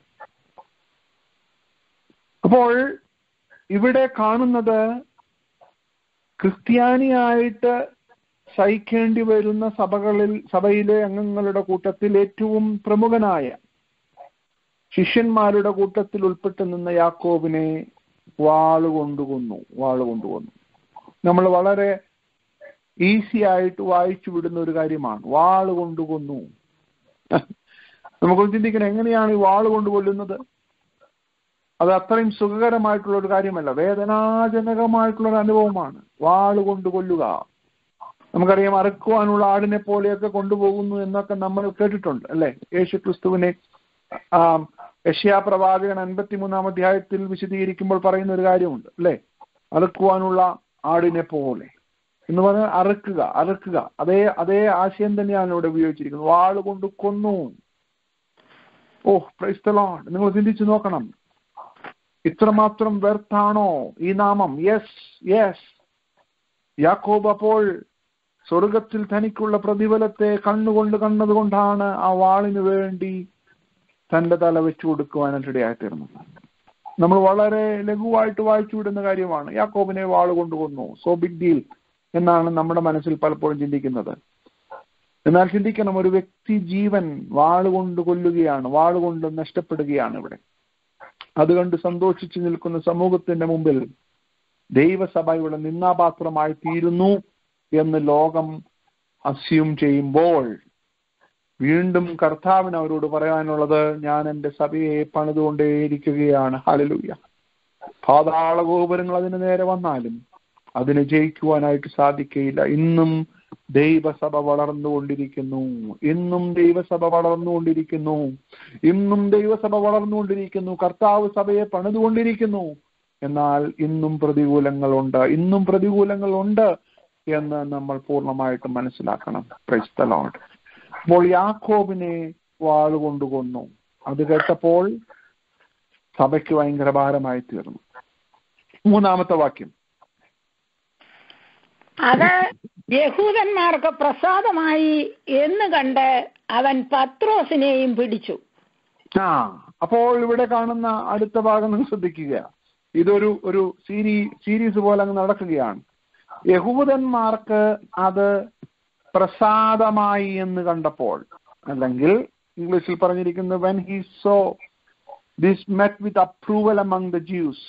അപ്പോൾ ഇവിടെ കാണുന്നത് ക്രിസ്ത്യാനിയായിട്ട് സഹിക്കേണ്ടി വരുന്ന സഭകളിൽ സഭയിലെ അംഗങ്ങളുടെ കൂട്ടത്തിൽ ഏറ്റവും പ്രമുഖനായ ശിഷ്യന്മാരുടെ കൂട്ടത്തിൽ ഉൾപ്പെട്ടു നിന്ന യാക്കോബിനെ വാളുകൊണ്ട് കൊന്നു വാളുകൊണ്ട് കൊന്നു നമ്മൾ വളരെ ഈസി ആയിട്ട് വായിച്ചു വിടുന്ന ഒരു കാര്യമാണ് വാള് കൊണ്ട് കൊന്നു നമുക്ക് ചിന്തിക്കണം എങ്ങനെയാണ് ഈ വാള് കൊണ്ട് കൊല്ലുന്നത് അത് അത്രയും സുഖകരമായിട്ടുള്ള ഒരു കാര്യമല്ല വേദനാജനകമായിട്ടുള്ള ഒരു അനുഭവമാണ് വാള് കൊണ്ട് കൊല്ലുക നമുക്കറിയാം അറുക്കുവാനുള്ള ആടിനെ പോലെയൊക്കെ കൊണ്ടുപോകുന്നു എന്നൊക്കെ നമ്മൾ കേട്ടിട്ടുണ്ട് അല്ലെ യേശു ക്രിസ്തുവിനെ ആ യഷ്യാ പ്രവാചകൻ അൻപത്തിമൂന്നാം അധ്യായത്തിൽ വിശദീകരിക്കുമ്പോൾ പറയുന്ന ഒരു കാര്യമുണ്ട് അല്ലെ അറുക്കുവാനുള്ള ആടിനെ പോലെ എന്ന് പറഞ്ഞാൽ അറുക്കുക അറുക്കുക അതേ അതേ ആശയം തന്നെയാണ് ഇവിടെ ഉപയോഗിച്ചിരിക്കുന്നത് വാള് കൊണ്ട് കൊന്നു ഓ പ്രൈസ്തലോൺ നിങ്ങൾ ചിന്തിച്ചു നോക്കണം ഇത്രമാത്രം വ്യർത്ഥാണോ ഈ നാമം യെസ് യെസ് യാക്കോബ് അപ്പോൾ സ്വർഗത്തിൽ തനിക്കുള്ള പ്രതിഫലത്തെ കണ്ണുകൊണ്ട് കണ്ടതുകൊണ്ടാണ് ആ വാളിന് വേണ്ടി തന്റെ തല വെച്ചു കൊടുക്കുവാനായിട്ട് ഇടയായിത്തീർന്നത് നമ്മൾ വളരെ ലഘുവായിട്ട് വായിച്ചു വിടുന്ന കാര്യമാണ് യാക്കോബിനെ വാള് കൊണ്ടുവന്നു സോ ബിഗ് ഡീൽ എന്നാണ് നമ്മുടെ മനസ്സിൽ പലപ്പോഴും ചിന്തിക്കുന്നത് എന്നാൽ ചിന്തിക്കണം ഒരു വ്യക്തി ജീവൻ വാളുകൊണ്ട് കൊല്ലുകയാണ് വാളുകൊണ്ട് നഷ്ടപ്പെടുകയാണ് ഇവിടെ അതുകൊണ്ട് സന്തോഷിച്ചു നിൽക്കുന്ന സമൂഹത്തിന്റെ മുമ്പിൽ ദൈവസഭ ഇവിടെ നിന്നാപാത്രമായി തീരുന്നു എന്ന് ലോകം അസ്യൂം ചെയ്യുമ്പോൾ വീണ്ടും കർത്താവിന് അവരോട് പറയാനുള്ളത് ഞാൻ എൻ്റെ സഭയെ പണിതുകൊണ്ടേയിരിക്കുകയാണ് ഹാലലൂയ പാതാള ഗോപുരങ്ങൾ അതിന് നേരെ വന്നാലും അതിനെ ജയിക്കുവാനായിട്ട് സാധിക്കയില്ല ഇന്നും ദൈവസഭ വളർന്നുകൊണ്ടിരിക്കുന്നു ഇന്നും ദൈവസഭ വളർന്നുകൊണ്ടിരിക്കുന്നു ഇന്നും ദൈവസഭ വളർന്നുകൊണ്ടിരിക്കുന്നു കർത്താവ് സഭയെ പണിതുകൊണ്ടിരിക്കുന്നു എന്നാൽ ഇന്നും പ്രതികൂലങ്ങളുണ്ട് ഇന്നും പ്രതികൂലങ്ങളുണ്ട് എന്ന് നമ്മൾ പൂർണ്ണമായിട്ടും മനസ്സിലാക്കണം പ്രൈസ്തലോട്ട് അപ്പോൾ യാക്കോബിനെ വാളുകൊണ്ട് കൊന്നു അത് കേട്ടപ്പോൾ സഭയ്ക്ക് ഭയങ്കര ഭാരമായി തീർന്നു മൂന്നാമത്തെ വാക്യം അത് യഹൂദന്മാർക്ക് പ്രസാദമായി എന്ന് കണ്ട് അവൻ പത്രോസിനെയും പിടിച്ചു ആ അപ്പോൾ ഇവിടെ കാണുന്ന അടുത്ത ഭാഗം നിങ്ങൾ ശ്രദ്ധിക്കുക ഇതൊരു ഒരു സീരീ സീരീസ് പോലെ അങ്ങ് നടക്കുകയാണ് യഹൂദന്മാർക്ക് അത് പ്രസാദമായി എന്ന് കണ്ടപ്പോൾ അല്ലെങ്കിൽ ഇംഗ്ലീഷിൽ പറഞ്ഞിരിക്കുന്നത് when he saw this met with approval among the Jews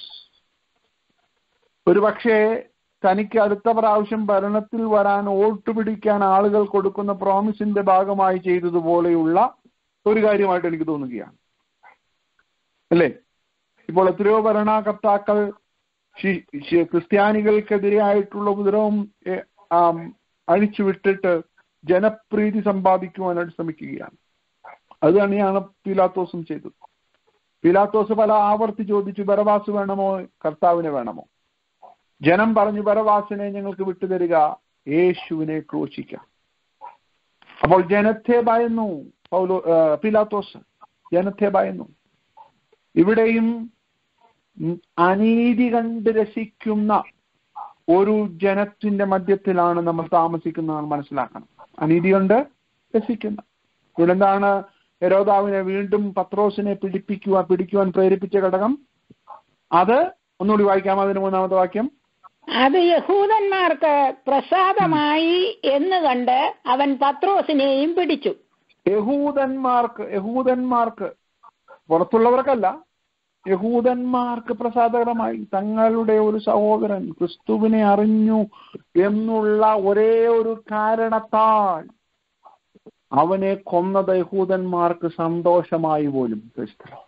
ഒരു പക്ഷേ തനിക്ക് അടുത്ത പ്രാവശ്യം ഭരണത്തിൽ വരാൻ വോട്ട് പിടിക്കാൻ ആളുകൾ കൊടുക്കുന്ന പ്രോമിസിന്റെ ഭാഗമായി ചെയ്തതുപോലെയുള്ള ഒരു കാര്യമായിട്ട് എനിക്ക് തോന്നുകയാണ് അല്ലേ ഇപ്പോൾ എത്രയോ ഭരണകർത്താക്കൾ ശി- ശി- ക്രിസ്ത്യാനികൾക്കെതിരെയായിട്ടുള്ള ഉപദ്രവം എ, ആം, അഴിച്ചുവിട്ടിട്ട് ജനപ്രീതി സമ്പാദിക്കുവാനായിട്ട് ശ്രമിക്കുകയാണ് അത് തന്നെയാണ് പീലാത്തോസും ചെയ്തത് പീലാത്തോസ് പല ആവർത്തി ചോദിച്ചു ബറവാസ് വേണമോ കർത്താവിനെ വേണമോ ജനം പറഞ്ഞു ബറവാസിനെ ഞങ്ങൾക്ക് വിട്ടുതരിക യേശുവിനെ ക്രൂശിക്കാം അപ്പോൾ ജനത്തെ ഭയന്നു പൗലോ ആ, പീലാത്തോസ് ജനത്തെ ഭയന്നു ഇവിടെയും ഉം, അനീതി കണ്ട് രസിക്കുന്ന ഒരു ജനത്തിന്റെ മധ്യത്തിലാണ് നമ്മൾ താമസിക്കുന്നതെന്ന് മനസ്സിലാക്കണം അനീതി കൊണ്ട് രസിക്കുന്ന ഇവിടെ എന്താണ് ഹെരോദാവിനെ വീണ്ടും പത്രോസിനെ പിടിപ്പിക്കുവാൻ പിടിക്കുവാൻ പ്രേരിപ്പിച്ച ഘടകം അത് ഒന്നുകൂടി വായിക്കാം അതിന് മൂന്നാമത്തെ വാക്യം അത് യഹൂദന്മാർക്ക് പ്രസാദമായി എന്ന് കണ്ട് അവൻ പത്രോസിനെയും പിടിച്ചു യഹൂദന്മാർക്ക് യഹൂദന്മാർക്ക് പുറത്തുള്ളവർക്കല്ല യഹൂദന്മാർക്ക് പ്രസാദകരമായി തങ്ങളുടെ ഒരു സഹോദരൻ ക്രിസ്തുവിനെ അറിഞ്ഞു എന്നുള്ള ഒരേ ഒരു കാരണത്താൽ അവനെ കൊന്നത് യഹൂദന്മാർക്ക് സന്തോഷമായി പോലും ക്രിസ്തു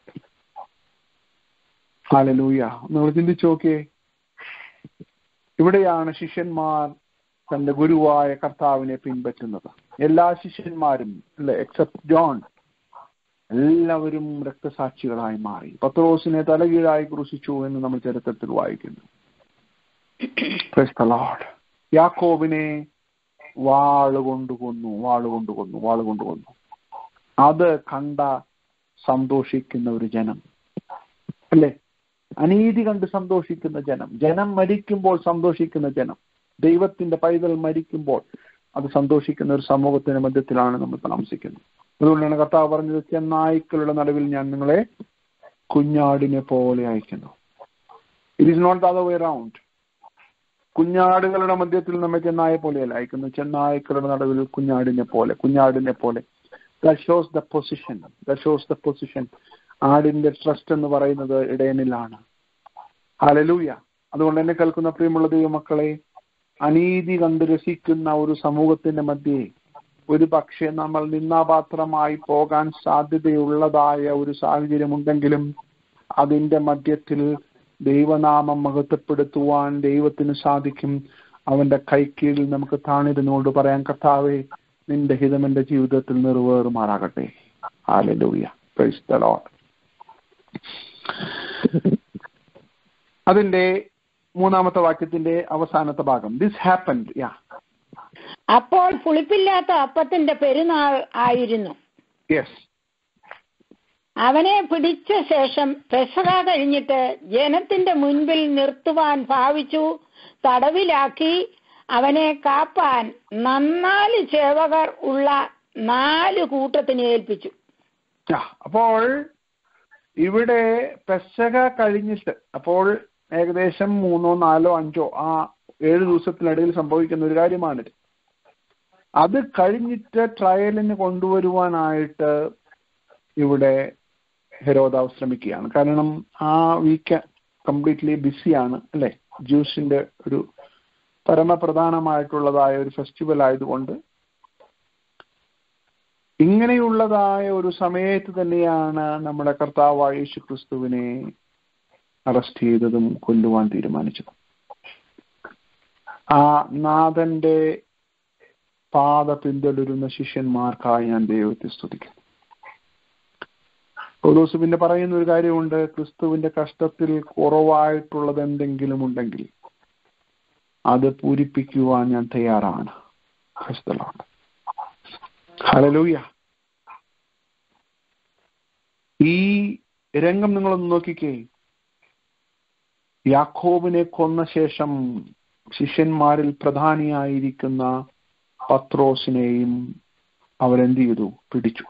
ഹാലലൂയ നിങ്ങൾ ചിന്തിച്ചു നോക്കിയേ ഇവിടെയാണ് ശിഷ്യന്മാർ തന്റെ ഗുരുവായ കർത്താവിനെ പിൻപറ്റുന്നത് എല്ലാ ശിഷ്യന്മാരും അല്ലെ എക്സെപ്റ്റ് ജോൺ എല്ലാവരും രക്തസാക്ഷികളായി മാറി പത്രോസിനെ തലകീഴായി ക്രൂശിച്ചു എന്ന് നമ്മൾ ചരിത്രത്തിൽ വായിക്കുന്നു Praise the Lord. യാക്കോബിനെ വാളുകൊണ്ട് കൊന്നു വാളുകൊണ്ട് കൊന്നു വാളുകൊണ്ട് കൊന്നു അത് കണ്ട സന്തോഷിക്കുന്ന ഒരു ജനം അല്ലേ അനീതി കണ്ട് സന്തോഷിക്കുന്ന ജനം ജനം മരിക്കുമ്പോൾ സന്തോഷിക്കുന്ന ജനം ദൈവത്തിന്റെ പൈതൽ മരിക്കുമ്പോൾ അത് സന്തോഷിക്കുന്ന ഒരു സമൂഹത്തിന്റെ മധ്യത്തിലാണ് നമ്മൾ താമസിക്കുന്നത് അതുകൊണ്ടാണ് കർത്താവ് പറഞ്ഞത് ചെന്നായ്ക്കളുടെ നടുവിൽ ഞാൻ നിങ്ങളെ കുഞ്ഞാടിനെ പോലെ അയക്കുന്നു it is not the other way round കുഞ്ഞാടുകളുടെ മധ്യത്തിൽ നമ്മെ ചെന്നായ പോലെയല്ല അയക്കുന്നു ചെന്നായ്ക്കളുടെ നടുവിൽ കുഞ്ഞാടിനെ പോലെ കുഞ്ഞാടിനെ പോലെ shows the position shows the position ആടിന്റെ ട്രസ്റ്റ് എന്ന് പറയുന്നത് ഇടയനിലാണ് ഹലലൂയ അതുകൊണ്ട് എന്നെ കേൾക്കുന്ന പ്രിയമുള്ള ദൈവമക്കളെ അനീതി കണ്ട് രസിക്കുന്ന ഒരു സമൂഹത്തിന്റെ മധ്യേ ഒരു പക്ഷേ നമ്മൾ നിന്നാപാത്രമായി പോകാൻ സാധ്യതയുള്ളതായ ഒരു സാഹചര്യമുണ്ടെങ്കിലും അതിന്റെ മധ്യത്തിൽ ദൈവനാമം മഹത്വപ്പെടുത്തുവാൻ ദൈവത്തിന് സാധിക്കും അവന്റെ കൈക്കീഴിൽ നമുക്ക് താണിരുന്നുകൊണ്ട് പറയാൻ കർത്താവേ നിന്റെ ഹിതം എന്റെ ജീവിതത്തിൽ നിറവേറുമാറാകട്ടെ ഹാലലൂയ പ്രൈസ് ദ ലോർഡ് അതിന്റെ മൂന്നാമത്തെ വാക്യത്തിന്റെ അവസാനത്തെ ഭാഗം ദിസ് ഹാപ്പൻഡ് യാ അപ്പോൾ പുളിപ്പില്ലാത്ത അപ്പത്തിന്റെ പെരുന്നാൾ ആയിരുന്നു യെസ് അവനെ പിടിച്ച ശേഷം പെസക കഴിഞ്ഞിട്ട് ജനത്തിന്റെ മുൻപിൽ നിർത്തുവാൻ ഭാവിച്ചു തടവിലാക്കി അവനെ കാപ്പാൻ നന്നാല് ചേവകർ ഉള്ള നാല് കൂട്ടത്തിന് ഏൽപ്പിച്ചു ആ, അപ്പോൾ ഇവിടെ പെസക കഴിഞ്ഞിട്ട് അപ്പോൾ ഏകദേശം മൂന്നോ നാലോ അഞ്ചോ ആ ഏഴ് ദിവസത്തിനിടയിൽ സംഭവിക്കുന്ന ഒരു കാര്യമാണിത് അത് കഴിഞ്ഞിട്ട് ട്രയലിന് കൊണ്ടുവരുവാനായിട്ട് ഇവിടെ ഹെരോദാവ് ശ്രമിക്കുകയാണ് കാരണം ആ വീക്ക് കംപ്ലീറ്റ്ലി ബിസിയാണ് അല്ലെ ജ്യൂസിന്റെ ഒരു പരമപ്രധാനമായിട്ടുള്ളതായ ഒരു ഫെസ്റ്റിവൽ ആയതുകൊണ്ട് ഇങ്ങനെയുള്ളതായ ഒരു സമയത്ത് തന്നെയാണ് നമ്മുടെ കർത്താവായ യേശു ക്രിസ്തുവിനെ അറസ്റ്റ് ചെയ്തതും കൊല്ലുവാൻ തീരുമാനിച്ചതും ആ നാഥന്റെ പാത പിന്തുടരുന്ന ശിഷ്യന്മാർക്കായി ഞാൻ ദൈവത്തെ സ്തുതിക്കുന്നു പൗലോസ് പിന്നെ പറയുന്ന ഒരു കാര്യമുണ്ട് ക്രിസ്തുവിന്റെ കഷ്ടത്തിൽ കുറവായിട്ടുള്ളത് എന്തെങ്കിലും ഉണ്ടെങ്കിൽ അത് പൂരിപ്പിക്കുവാൻ ഞാൻ തയ്യാറാണ് ക്രിസ്തുലാണ് ഹലലൂയ ഈ രംഗം നിങ്ങളൊന്ന് നോക്കിക്കേ യാക്കോബിനെ കൊന്ന ശേഷം ശിഷ്യന്മാരിൽ പ്രധാനിയായിരിക്കുന്ന പത്രോസിനെയും അവരെന്ത് ചെയ്തു പിടിച്ചു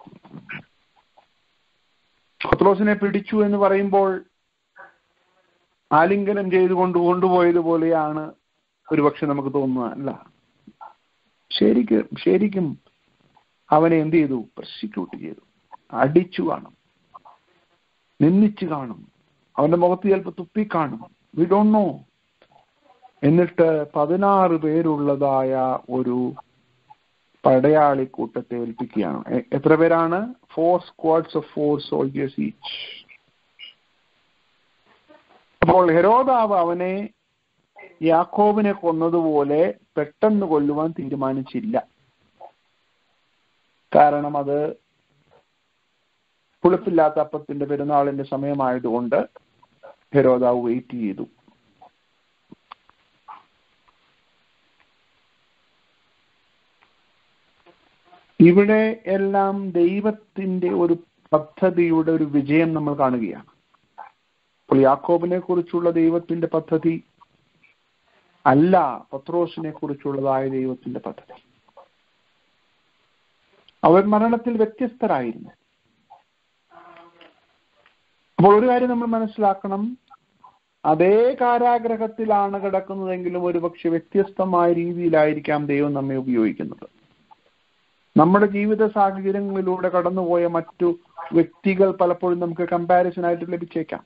പത്രോസിനെ പിടിച്ചു എന്ന് പറയുമ്പോൾ ആലിംഗനം ചെയ്ത് കൊണ്ട് കൊണ്ടുപോയതുപോലെയാണ് ഒരുപക്ഷെ നമുക്ക് തോന്നുക അല്ല ശരിക്കും ശരിക്കും അവനെ എന്ത് ചെയ്തു പ്രോസിക്യൂട്ട് ചെയ്തു അടിച്ചു കാണും നിന്ദിച്ചു കാണും അവന്റെ മുഖത്ത് ചിലപ്പോൾ തുപ്പി കാണും വി ഡോണ്ട് നോ എന്നിട്ട് പതിനാറ് പേരുള്ളതായ ഒരു പടയാളി കൂട്ടത്തെ ഏൽപ്പിക്കുകയാണ് എ- എത്ര പേരാണ് four squads of four soldiers each അപ്പോൾ ഹെരോദാവ് അവനെ യാക്കോബിനെ കൊന്നതുപോലെ പെട്ടെന്ന് കൊല്ലുവാൻ തീരുമാനിച്ചില്ല കാരണം അത് പുളിപ്പില്ലാത്ത അപ്പത്തിന്റെ പെരുന്നാളിന്റെ സമയമായതുകൊണ്ട് ഹെരോദാവ് വെയിറ്റ് ചെയ്തു ഇവിടെ എല്ലാം ദൈവത്തിന്റെ ഒരു പദ്ധതിയുടെ ഒരു വിജയം നമ്മൾ കാണുകയാണ് അപ്പോൾ യാക്കോബിനെ കുറിച്ചുള്ള ദൈവത്തിന്റെ പദ്ധതി അല്ല പത്രോസിനെ കുറിച്ചുള്ളതായ ദൈവത്തിന്റെ പദ്ധതി അവർ മരണത്തിൽ വ്യത്യസ്തരായിരുന്നു അപ്പോൾ ഒരു കാര്യം നമ്മൾ മനസ്സിലാക്കണം അതേ കാരാഗ്രഹത്തിലാണ് കിടക്കുന്നതെങ്കിലും ഒരുപക്ഷെ വ്യത്യസ്തമായ രീതിയിലായിരിക്കാം ദൈവം നമ്മെ ഉപയോഗിക്കുന്നത് നമ്മുടെ ജീവിത സാഹചര്യങ്ങളിലൂടെ കടന്നുപോയ മറ്റു വ്യക്തികൾ പലപ്പോഴും നമുക്ക് കമ്പാരിസൺ ആയിട്ട് ലഭിച്ചേക്കാം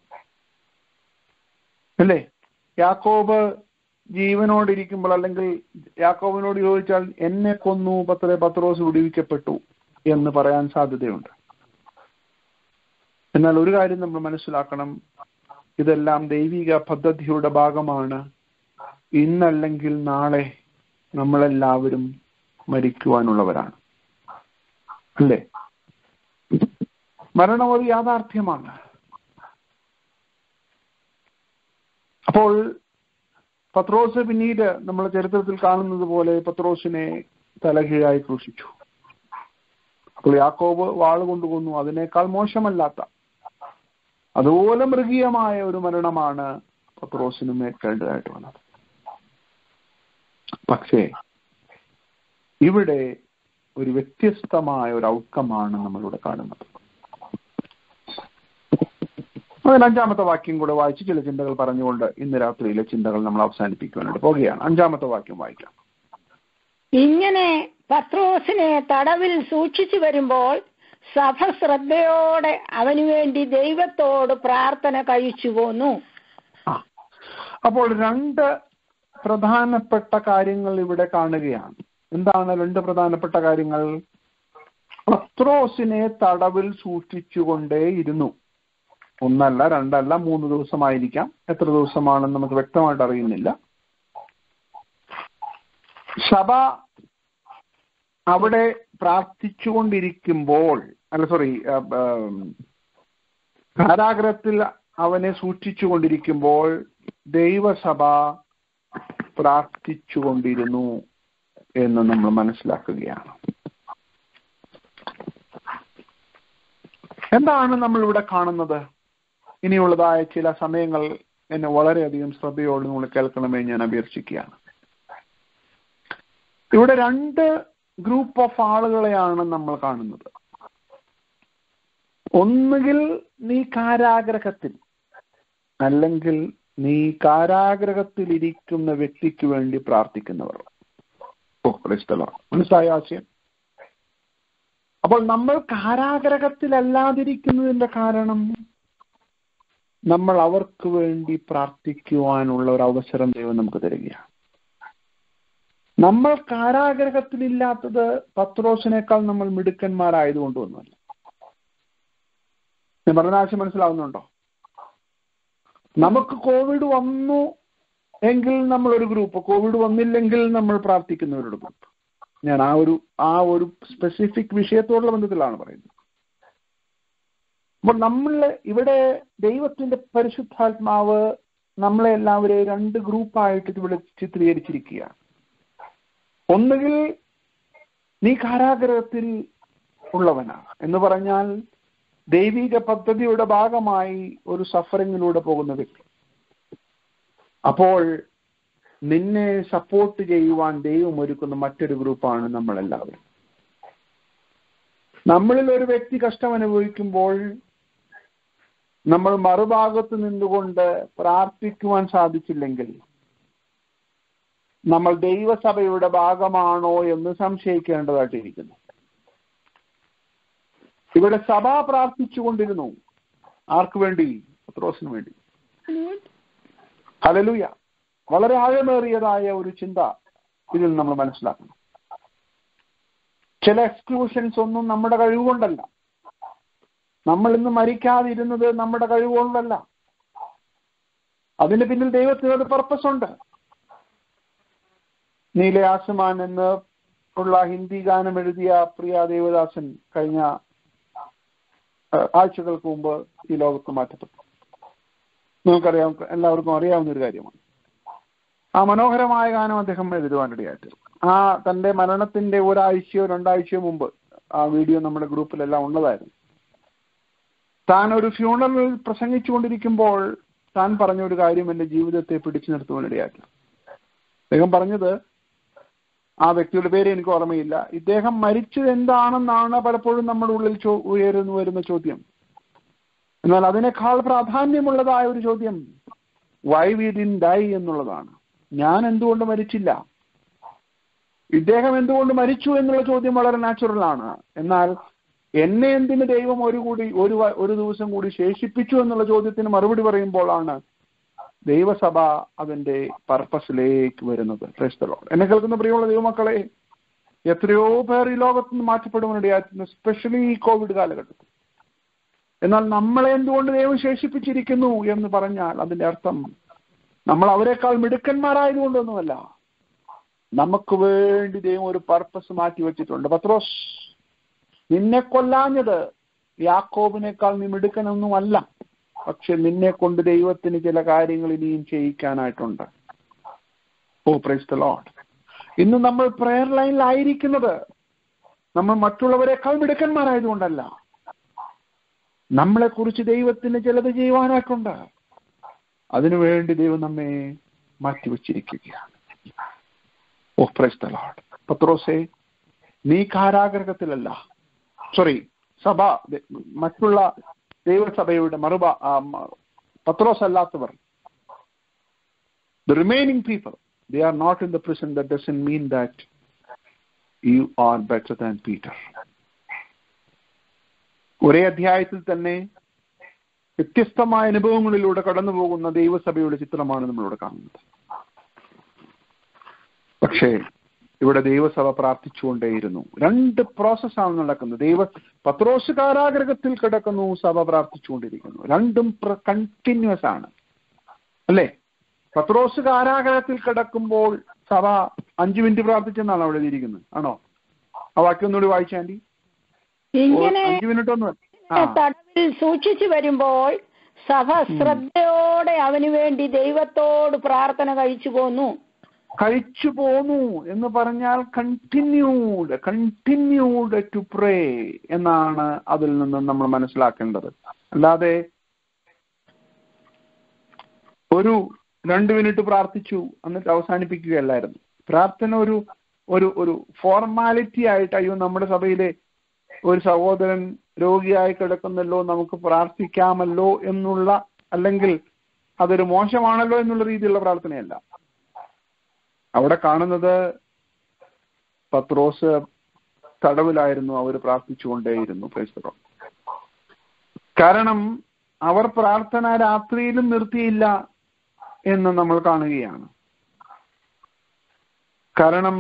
അല്ലേ യാക്കോബ് ജീവനോടിരിക്കുമ്പോൾ അല്ലെങ്കിൽ യാക്കോബിനോട് ചോദിച്ചാൽ എന്നെ കൊന്നു പത്രേ പത്രോസ് വിടുവിക്കപ്പെട്ടു എന്ന് പറയാൻ സാധ്യതയുണ്ട് എന്നാൽ ഒരു കാര്യം നമ്മൾ മനസ്സിലാക്കണം ഇതെല്ലാം ദൈവിക പദ്ധതിയുടെ ഭാഗമാണ് ഇന്നല്ലെങ്കിൽ നാളെ നമ്മളെല്ലാവരും മരിക്കുവാനുള്ളവരാണ് അല്ലേ മരണം ഒരു യാഥാർത്ഥ്യമാണ് അപ്പോൾ പത്രോസ് പിന്നീട് നമ്മൾ ചരിത്രത്തിൽ കാണുന്നത് പോലെ പത്രോസിനെ തലകീഴായി ക്രൂശിച്ചു അപ്പോൾ യാക്കോബ് വാള് കൊണ്ടു കൊന്നു അതിനേക്കാൾ മോശമല്ലാത്ത അതുപോലെ മൃഗീയമായ ഒരു മരണമാണ് പത്രോസിന് മേൽക്കേണ്ടതായിട്ട് വന്നത് പക്ഷേ ഇവിടെ ഒരു വ്യത്യസ്തമായ ഒരു ഔട്ട്കമാണ് നമ്മളിവിടെ കാണുന്നത് അതിൽ അഞ്ചാമത്തെ വാക്യം കൂടെ വായിച്ച് ചില ചിന്തകൾ പറഞ്ഞുകൊണ്ട് ഇന്ന് രാത്രിയിലെ ചിന്തകൾ നമ്മൾ അവസാനിപ്പിക്കുവാനായിട്ട് പോകുകയാണ് അഞ്ചാമത്തെ വാക്യം വായിക്കാം ഇങ്ങനെ പത്രോസിനെ തടവിൽ സൂക്ഷിച്ചു വരുമ്പോൾ സഭ ശ്രദ്ധയോടെ അവനു വേണ്ടി ദൈവത്തോട് പ്രാർത്ഥന കഴിച്ചു പോന്നു ആ അപ്പോൾ രണ്ട് പ്രധാനപ്പെട്ട കാര്യങ്ങൾ ഇവിടെ കാണുകയാണ് എന്താണ് രണ്ട് പ്രധാനപ്പെട്ട കാര്യങ്ങൾ പത്രോസിനെ തടവിൽ സൂക്ഷിച്ചുകൊണ്ടേയിരുന്നു ഒന്നല്ല രണ്ടല്ല മൂന്ന് ദിവസമായിരിക്കാം എത്ര ദിവസമാണെന്ന് നമുക്ക് വ്യക്തമായിട്ട് അറിയുന്നില്ല സഭ അവിടെ പ്രാർത്ഥിച്ചുകൊണ്ടിരിക്കുമ്പോൾ അല്ല സോറി കാരാഗ്രഹത്തിൽ അവനെ സൂക്ഷിച്ചുകൊണ്ടിരിക്കുമ്പോൾ ദൈവസഭ പ്രാർത്ഥിച്ചുകൊണ്ടിരുന്നു എന്ന് നമ്മൾ മനസ്സിലാക്കുകയാണ് എന്താണ് നമ്മൾ ഇവിടെ കാണുന്നത് ഇനിയുള്ളതായ ചില സമയങ്ങൾ എന്നെ വളരെയധികം ശ്രദ്ധയോട് നിങ്ങൾ കേൾക്കണമേ ഞാൻ അഭ്യർത്ഥിക്കുകയാണ് ഇവിടെ രണ്ട് ഗ്രൂപ്പ് ഓഫ് ആളുകളെയാണ് നമ്മൾ കാണുന്നത് ഒന്നുകിൽ നീ കാരാഗ്രഹത്തിൽ അല്ലെങ്കിൽ നീ കാരാഗ്രഹത്തിൽ ഇരിക്കുന്ന വ്യക്തിക്ക് വേണ്ടി പ്രാർത്ഥിക്കുന്നവർ ഓ ക്രിസ്തലോ മനസ്സിലായ ആശയം അപ്പോൾ നമ്മൾ കാരാഗ്രഹത്തിലല്ലാതിരിക്കുന്നതിന്റെ കാരണം നമ്മൾ അവർക്ക് വേണ്ടി പ്രാർത്ഥിക്കുവാനുള്ള ഒരു അവസരം ദൈവം നമുക്ക് തരികയാണ് നമ്മൾ കാരാഗ്രഹത്തിലില്ലാത്തത് പത്രോസിനേക്കാൾ നമ്മൾ മിടുക്കന്മാരായതുകൊണ്ടൊന്നുമല്ല ഞാൻ പറഞ്ഞ ആശയം മനസ്സിലാവുന്നുണ്ടോ നമുക്ക് കോവിഡ് വന്നു എങ്കിൽ നമ്മൾ ഒരു ഗ്രൂപ്പ് കോവിഡ് വന്നില്ലെങ്കിൽ നമ്മൾ പ്രാർത്ഥിക്കുന്നവരുടെ ഗ്രൂപ്പ് ഞാൻ ആ ഒരു ആ ഒരു സ്പെസിഫിക് വിഷയത്തോടുള്ള ബന്ധത്തിലാണ് പറയുന്നത് അപ്പോൾ നമ്മൾ ഇവിടെ ദൈവത്തിന്റെ പരിശുദ്ധാത്മാവ് നമ്മളെ എല്ലാവരെയും രണ്ട് ഗ്രൂപ്പായിട്ട് ഇവിടെ ചിത്രീകരിച്ചിരിക്കുകയാണ് ഒന്നുകിൽ നീ കാരാഗ്രഹത്തിൽ ഉള്ളവനാണ് എന്ന് പറഞ്ഞാൽ ദൈവിക പദ്ധതിയുടെ ഭാഗമായി ഒരു സഫറിങ്ങിലൂടെ പോകുന്ന വ്യക്തി അപ്പോൾ നിന്നെ സപ്പോർട്ട് ചെയ്യുവാൻ ദൈവം ഒരുക്കുന്ന മറ്റൊരു ഗ്രൂപ്പാണ് നമ്മളെല്ലാവരും നമ്മളിൽ ഒരു വ്യക്തി കഷ്ടം അനുഭവിക്കുമ്പോൾ നമ്മൾ മറുഭാഗത്ത് നിന്നുകൊണ്ട് പ്രാർത്ഥിക്കുവാൻ സാധിച്ചില്ലെങ്കിൽ നമ്മൾ ദൈവസഭയുടെ ഭാഗമാണോ എന്ന് സംശയിക്കേണ്ടതായിട്ടിരിക്കുന്നു ഇവിടെ സഭ പ്രാർത്ഥിച്ചുകൊണ്ടിരുന്നു ആർക്ക് വേണ്ടി പത്രോസിന് വേണ്ടി ഹലലുയ വളരെ ആഴമേറിയതായ ഒരു ചിന്ത ഇതിൽ നമ്മൾ മനസ്സിലാക്കണം ചില എക്സ്ക്ലൂഷൻസ് ഒന്നും നമ്മുടെ കഴിവുകൊണ്ടല്ല നമ്മൾ ഇന്ന് മരിക്കാതിരുന്നത് നമ്മുടെ കഴിവുകൊണ്ടല്ല അതിന് പിന്നിൽ ദൈവത്തിന് ഒരു പർപ്പസ് ഉണ്ട് നീലെ ആസമാൻ എന്ന് ഉള്ള ഹിന്ദി ഗാനം എഴുതിയ പ്രിയ ദേവദാസൻ കഴിഞ്ഞ ആഴ്ചകൾക്ക് മുമ്പ് ഈ ലോകത്ത് മാറ്റപ്പെട്ടു നമുക്കറിയാം എല്ലാവർക്കും അറിയാവുന്ന ഒരു കാര്യമാണ് ആ മനോഹരമായ ഗാനം അദ്ദേഹം എഴുതുവാനിടയായിട്ട് ആ തന്റെ മരണത്തിന്റെ ഒരാഴ്ചയോ രണ്ടാഴ്ചയോ മുമ്പ് ആ വീഡിയോ നമ്മുടെ ഗ്രൂപ്പിലെല്ലാം ഉള്ളതായിരുന്നു താൻ ഒരു ഫ്യൂണറൽ പ്രസംഗിച്ചുകൊണ്ടിരിക്കുമ്പോൾ താൻ പറഞ്ഞ ഒരു കാര്യം എന്റെ ജീവിതത്തെ പിടിച്ചു നിർത്തുവാനിടയാക്കി അദ്ദേഹം പറഞ്ഞത് ആ വ്യക്തിയുടെ പേര് എനിക്ക് ഓർമ്മയില്ല ഇദ്ദേഹം മരിച്ചത് എന്താണെന്നാണ് പലപ്പോഴും നമ്മുടെ ഉള്ളിൽ ചോ ഉയർന്നു വരുന്ന ചോദ്യം എന്നാൽ അതിനേക്കാൾ പ്രാധാന്യമുള്ളതായ ഒരു ചോദ്യം വൈ വി ഡിൻ ഡൈ എന്നുള്ളതാണ് ഞാൻ എന്തുകൊണ്ട് മരിച്ചില്ല ഇദ്ദേഹം എന്തുകൊണ്ട് മരിച്ചു എന്നുള്ള ചോദ്യം വളരെ നാച്ചുറൽ ആണ് എന്നാൽ എന്നെ എന്തിന് ദൈവം ഒരു കൂടി ഒരു ഒരു ദിവസം കൂടി ശേഷിപ്പിച്ചു എന്നുള്ള ചോദ്യത്തിന് മറുപടി പറയുമ്പോഴാണ് ദൈവസഭ അതിന്റെ പർപ്പസിലേക്ക് വരുന്നത് ക്രൈസ്തലോ എന്നെ കേൾക്കുന്ന പ്രിയമുള്ള ദൈവമക്കളെ എത്രയോ പേർ ഈ ലോകത്ത് നിന്ന് മാറ്റപ്പെടുവാനിടയായിരുന്നു സ്പെഷ്യലി ഈ കോവിഡ് കാലഘട്ടത്തിൽ എന്നാൽ നമ്മളെ എന്തുകൊണ്ട് ദൈവം ശേഷിപ്പിച്ചിരിക്കുന്നു എന്ന് പറഞ്ഞാൽ അതിന്റെ അർത്ഥം നമ്മൾ അവരെക്കാൾ മിടുക്കന്മാരായതുകൊണ്ടൊന്നുമല്ല നമുക്ക് വേണ്ടി ദൈവം ഒരു പർപ്പസ് മാറ്റി വെച്ചിട്ടുണ്ട് പത്രോസ് നിന്നെ കൊല്ലാഞ്ഞത് യാക്കോബിനേക്കാൾ നീ മിടുക്കനൊന്നുമല്ല പക്ഷെ നിന്നെ കൊണ്ട് ദൈവത്തിന് ചില കാര്യങ്ങൾ ഇനിയും ചെയ്യിക്കാനായിട്ടുണ്ട് ഓ പ്രൈസ് ദ ലോഡ് ഇന്ന് നമ്മൾ പ്രെയർ ലൈനിലായിരിക്കുന്നത് നമ്മൾ മറ്റുള്ളവരെക്കാൾ മിടുക്കന്മാരായതുകൊണ്ടല്ല നമ്മളെ കുറിച്ച് ദൈവത്തിന് ചിലത് ചെയ്യുവാനായിട്ടുണ്ട് അതിനുവേണ്ടി ദൈവം നമ്മെ മാറ്റിവെച്ചിരിക്കുകയാണ് ഓ പ്രൈസ് ദ ലോഡ് പത്രോസേ നീ കാരാഗ്രഹത്തിലല്ല സോറി സഭ മറ്റുള്ള ദൈവസഭയുടെ മറുപ പത്രോസ് അല്ലാത്തവർ the remaining people they are not in the prison that doesn't mean that you are better than Peter ഒരേ അധ്യായത്തിൽ തന്നെ വ്യത്യസ്തമായ അനുഭവങ്ങളിലൂടെ കടന്നു പോകുന്ന ദൈവസഭയുടെ ചിത്രമാണ് നമ്മളിവിടെ കാണുന്നത് പക്ഷേ ഇവിടെ ദൈവസഭ പ്രാർത്ഥിച്ചുകൊണ്ടേയിരുന്നു രണ്ട് പ്രോസസ്സാണ് നടക്കുന്നത് ദൈവ പത്രോസ് കാരാഗ്രഹത്തിൽ കിടക്കുന്നു സഭ പ്രാർത്ഥിച്ചുകൊണ്ടിരിക്കുന്നു രണ്ടും കണ്ടിന്യൂസ് ആണ് അല്ലേ പത്രോസ് കാരാഗ്രഹത്തിൽ കിടക്കുമ്പോൾ സഭ അഞ്ചു മിനിറ്റ് പ്രാർത്ഥിച്ചെന്നാണ് അവിടെ എഴുതിയിരിക്കുന്നത് ആണോ ആ വാക്യം ഒന്നുകൂടി വായിച്ചാണ്ടി ഇങ്ങനെ അഞ്ചു മിനിറ്റ് ഒന്ന് ആ തടവിൽ സൂക്ഷിച്ചു വരുമ്പോൾ സഭ ശ്രദ്ധയോടെ അവന് വേണ്ടി ദൈവത്തോട് പ്രാർത്ഥന കഴിച്ചു പോന്നു കഴിച്ചു പോന്നു എന്ന് പറഞ്ഞാൽ കണ്ടിന്യൂഡ് കണ്ടിന്യൂഡ് ടു പ്രേ എന്നാണ് അതിൽ നിന്ന് നമ്മൾ മനസ്സിലാക്കേണ്ടത് അല്ലാതെ ഒരു രണ്ട് മിനിറ്റ് പ്രാർത്ഥിച്ചു എന്നിട്ട് അവസാനിപ്പിക്കുകയല്ലായിരുന്നു പ്രാർത്ഥന ഒരു ഒരു ഒരു ഫോർമാലിറ്റി ആയിട്ട് അയ്യോ നമ്മുടെ സഭയിലെ ഒരു സഹോദരൻ രോഗിയായി കിടക്കുന്നല്ലോ നമുക്ക് പ്രാർത്ഥിക്കാമല്ലോ എന്നുള്ള അല്ലെങ്കിൽ അതൊരു മോശമാണല്ലോ എന്നുള്ള രീതിയിലുള്ള പ്രാർത്ഥനയല്ല അവിടെ കാണുന്നത് പത്രോസ് തടവിലായിരുന്നു അവർ പ്രാർത്ഥിച്ചുകൊണ്ടേയിരുന്നു ക്രൈസ്തവർ കാരണം അവർ പ്രാർത്ഥന രാത്രിയിലും നിർത്തിയില്ല എന്ന് നമ്മൾ കാണുകയാണ് കാരണം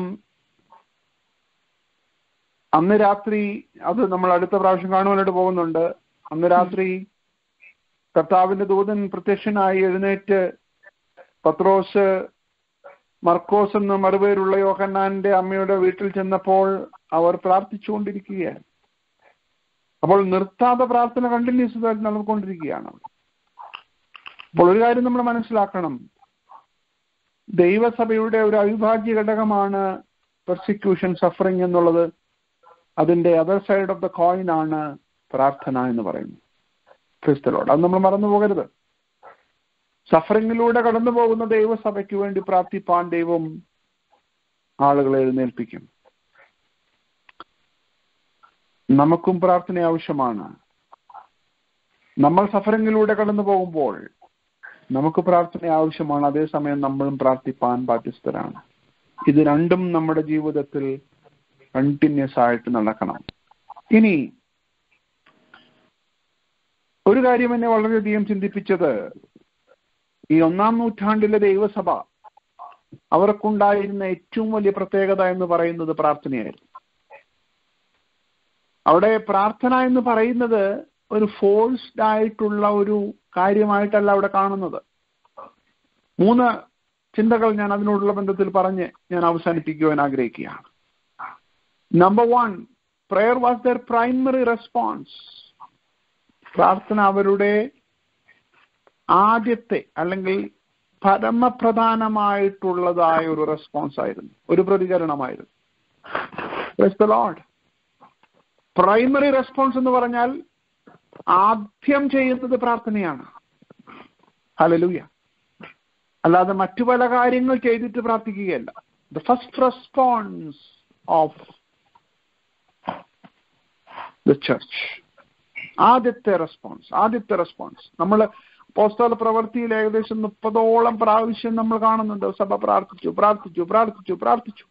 അന്ന് രാത്രി അത് നമ്മൾ അടുത്ത പ്രാവശ്യം കാണുവാനായിട്ട് പോകുന്നുണ്ട് അന്ന് രാത്രി കർത്താവിന്റെ ദൂതൻ പ്രത്യക്ഷനായി എഴുന്നേറ്റ് പത്രോസ് മർക്കോസ് എന്ന മറുപേരുള്ള യോഹന്നാന്റെ അമ്മയുടെ വീട്ടിൽ ചെന്നപ്പോൾ അവർ പ്രാർത്ഥിച്ചുകൊണ്ടിരിക്കുകയാണ് അപ്പോൾ നിർത്താതെ പ്രാർത്ഥന കണ്ടിന്യൂസ് ആയിട്ട് നടന്നുകൊണ്ടിരിക്കുകയാണ് അപ്പോൾ ഒരു കാര്യം നമ്മൾ മനസ്സിലാക്കണം ദൈവസഭയുടെ ഒരു അവിഭാജ്യ ഘടകമാണ് പെർസിക്യൂഷൻ സഫറിങ് എന്നുള്ളത് അതിന്റെ other side of the coin ആണ് പ്രാർത്ഥന എന്ന് പറയുന്നത് ക്രിസ്തലോട് അത് നമ്മൾ മറന്നു പോകരുത് സഫറിങ്ങിലൂടെ കടന്നു പോകുന്ന ദൈവസഭയ്ക്ക് വേണ്ടി പ്രാർത്ഥിപ്പാൻ ദൈവം ആളുകളെ എഴുന്നേൽപ്പിക്കും നമുക്കും പ്രാർത്ഥന ആവശ്യമാണ് നമ്മൾ സഫറിങ്ങിലൂടെ കടന്നു പോകുമ്പോൾ നമുക്ക് പ്രാർത്ഥന ആവശ്യമാണ് അതേസമയം നമ്മളും പ്രാർത്ഥിപ്പാൻ ബാധ്യസ്ഥരാണ് ഇത് രണ്ടും നമ്മുടെ ജീവിതത്തിൽ കണ്ടിന്യൂസ് ആയിട്ട് നടക്കണം ഇനി ഒരു കാര്യം എന്നെ വളരെയധികം ചിന്തിപ്പിച്ചത് ഈ ഒന്നാം നൂറ്റാണ്ടിലെ ദൈവസഭ അവർക്കുണ്ടായിരുന്ന ഏറ്റവും വലിയ പ്രത്യേകത എന്ന് പറയുന്നത് പ്രാർത്ഥനയായിരുന്നു അവിടെ പ്രാർത്ഥന എന്ന് പറയുന്നത് ഒരു ഫോഴ്സ്ഡ് ആയിട്ടുള്ള ഒരു കാര്യമായിട്ടല്ല അവിടെ കാണുന്നത് മൂന്ന് ചിന്തകൾ ഞാൻ അതിനോടുള്ള ബന്ധത്തിൽ പറഞ്ഞ് ഞാൻ അവസാനിപ്പിക്കുവാൻ ആഗ്രഹിക്കുകയാണ് number one prayer was their primary response പ്രാർത്ഥന അവരുടെ ആദ്യത്തെ അല്ലെങ്കിൽ പരമപ്രധാനമായിട്ടുള്ളതായ ഒരു റെസ്പോൺസ് ആയിരുന്നു ഒരു പ്രതികരണമായിരുന്നു ലോഡ് പ്രൈമറി റെസ്പോൺസ് എന്ന് പറഞ്ഞാൽ ആദ്യം ചെയ്യുന്നത് പ്രാർത്ഥനയാണ് ഹലലൂയ അല്ലാതെ മറ്റു പല കാര്യങ്ങൾ ചെയ്തിട്ട് പ്രാർത്ഥിക്കുകയല്ല the first response of the church ആദ്യത്തെ റെസ്പോൺസ് ആദ്യത്തെ റെസ്പോൺസ് നമ്മൾ പോസ്റ്റൽ പ്രവൃത്തിയിൽ ഏകദേശം മുപ്പതോളം പ്രാവശ്യം നമ്മൾ കാണുന്നുണ്ട് സഭ പ്രാർത്ഥിച്ചു പ്രാർത്ഥിച്ചു പ്രാർത്ഥിച്ചു പ്രാർത്ഥിച്ചു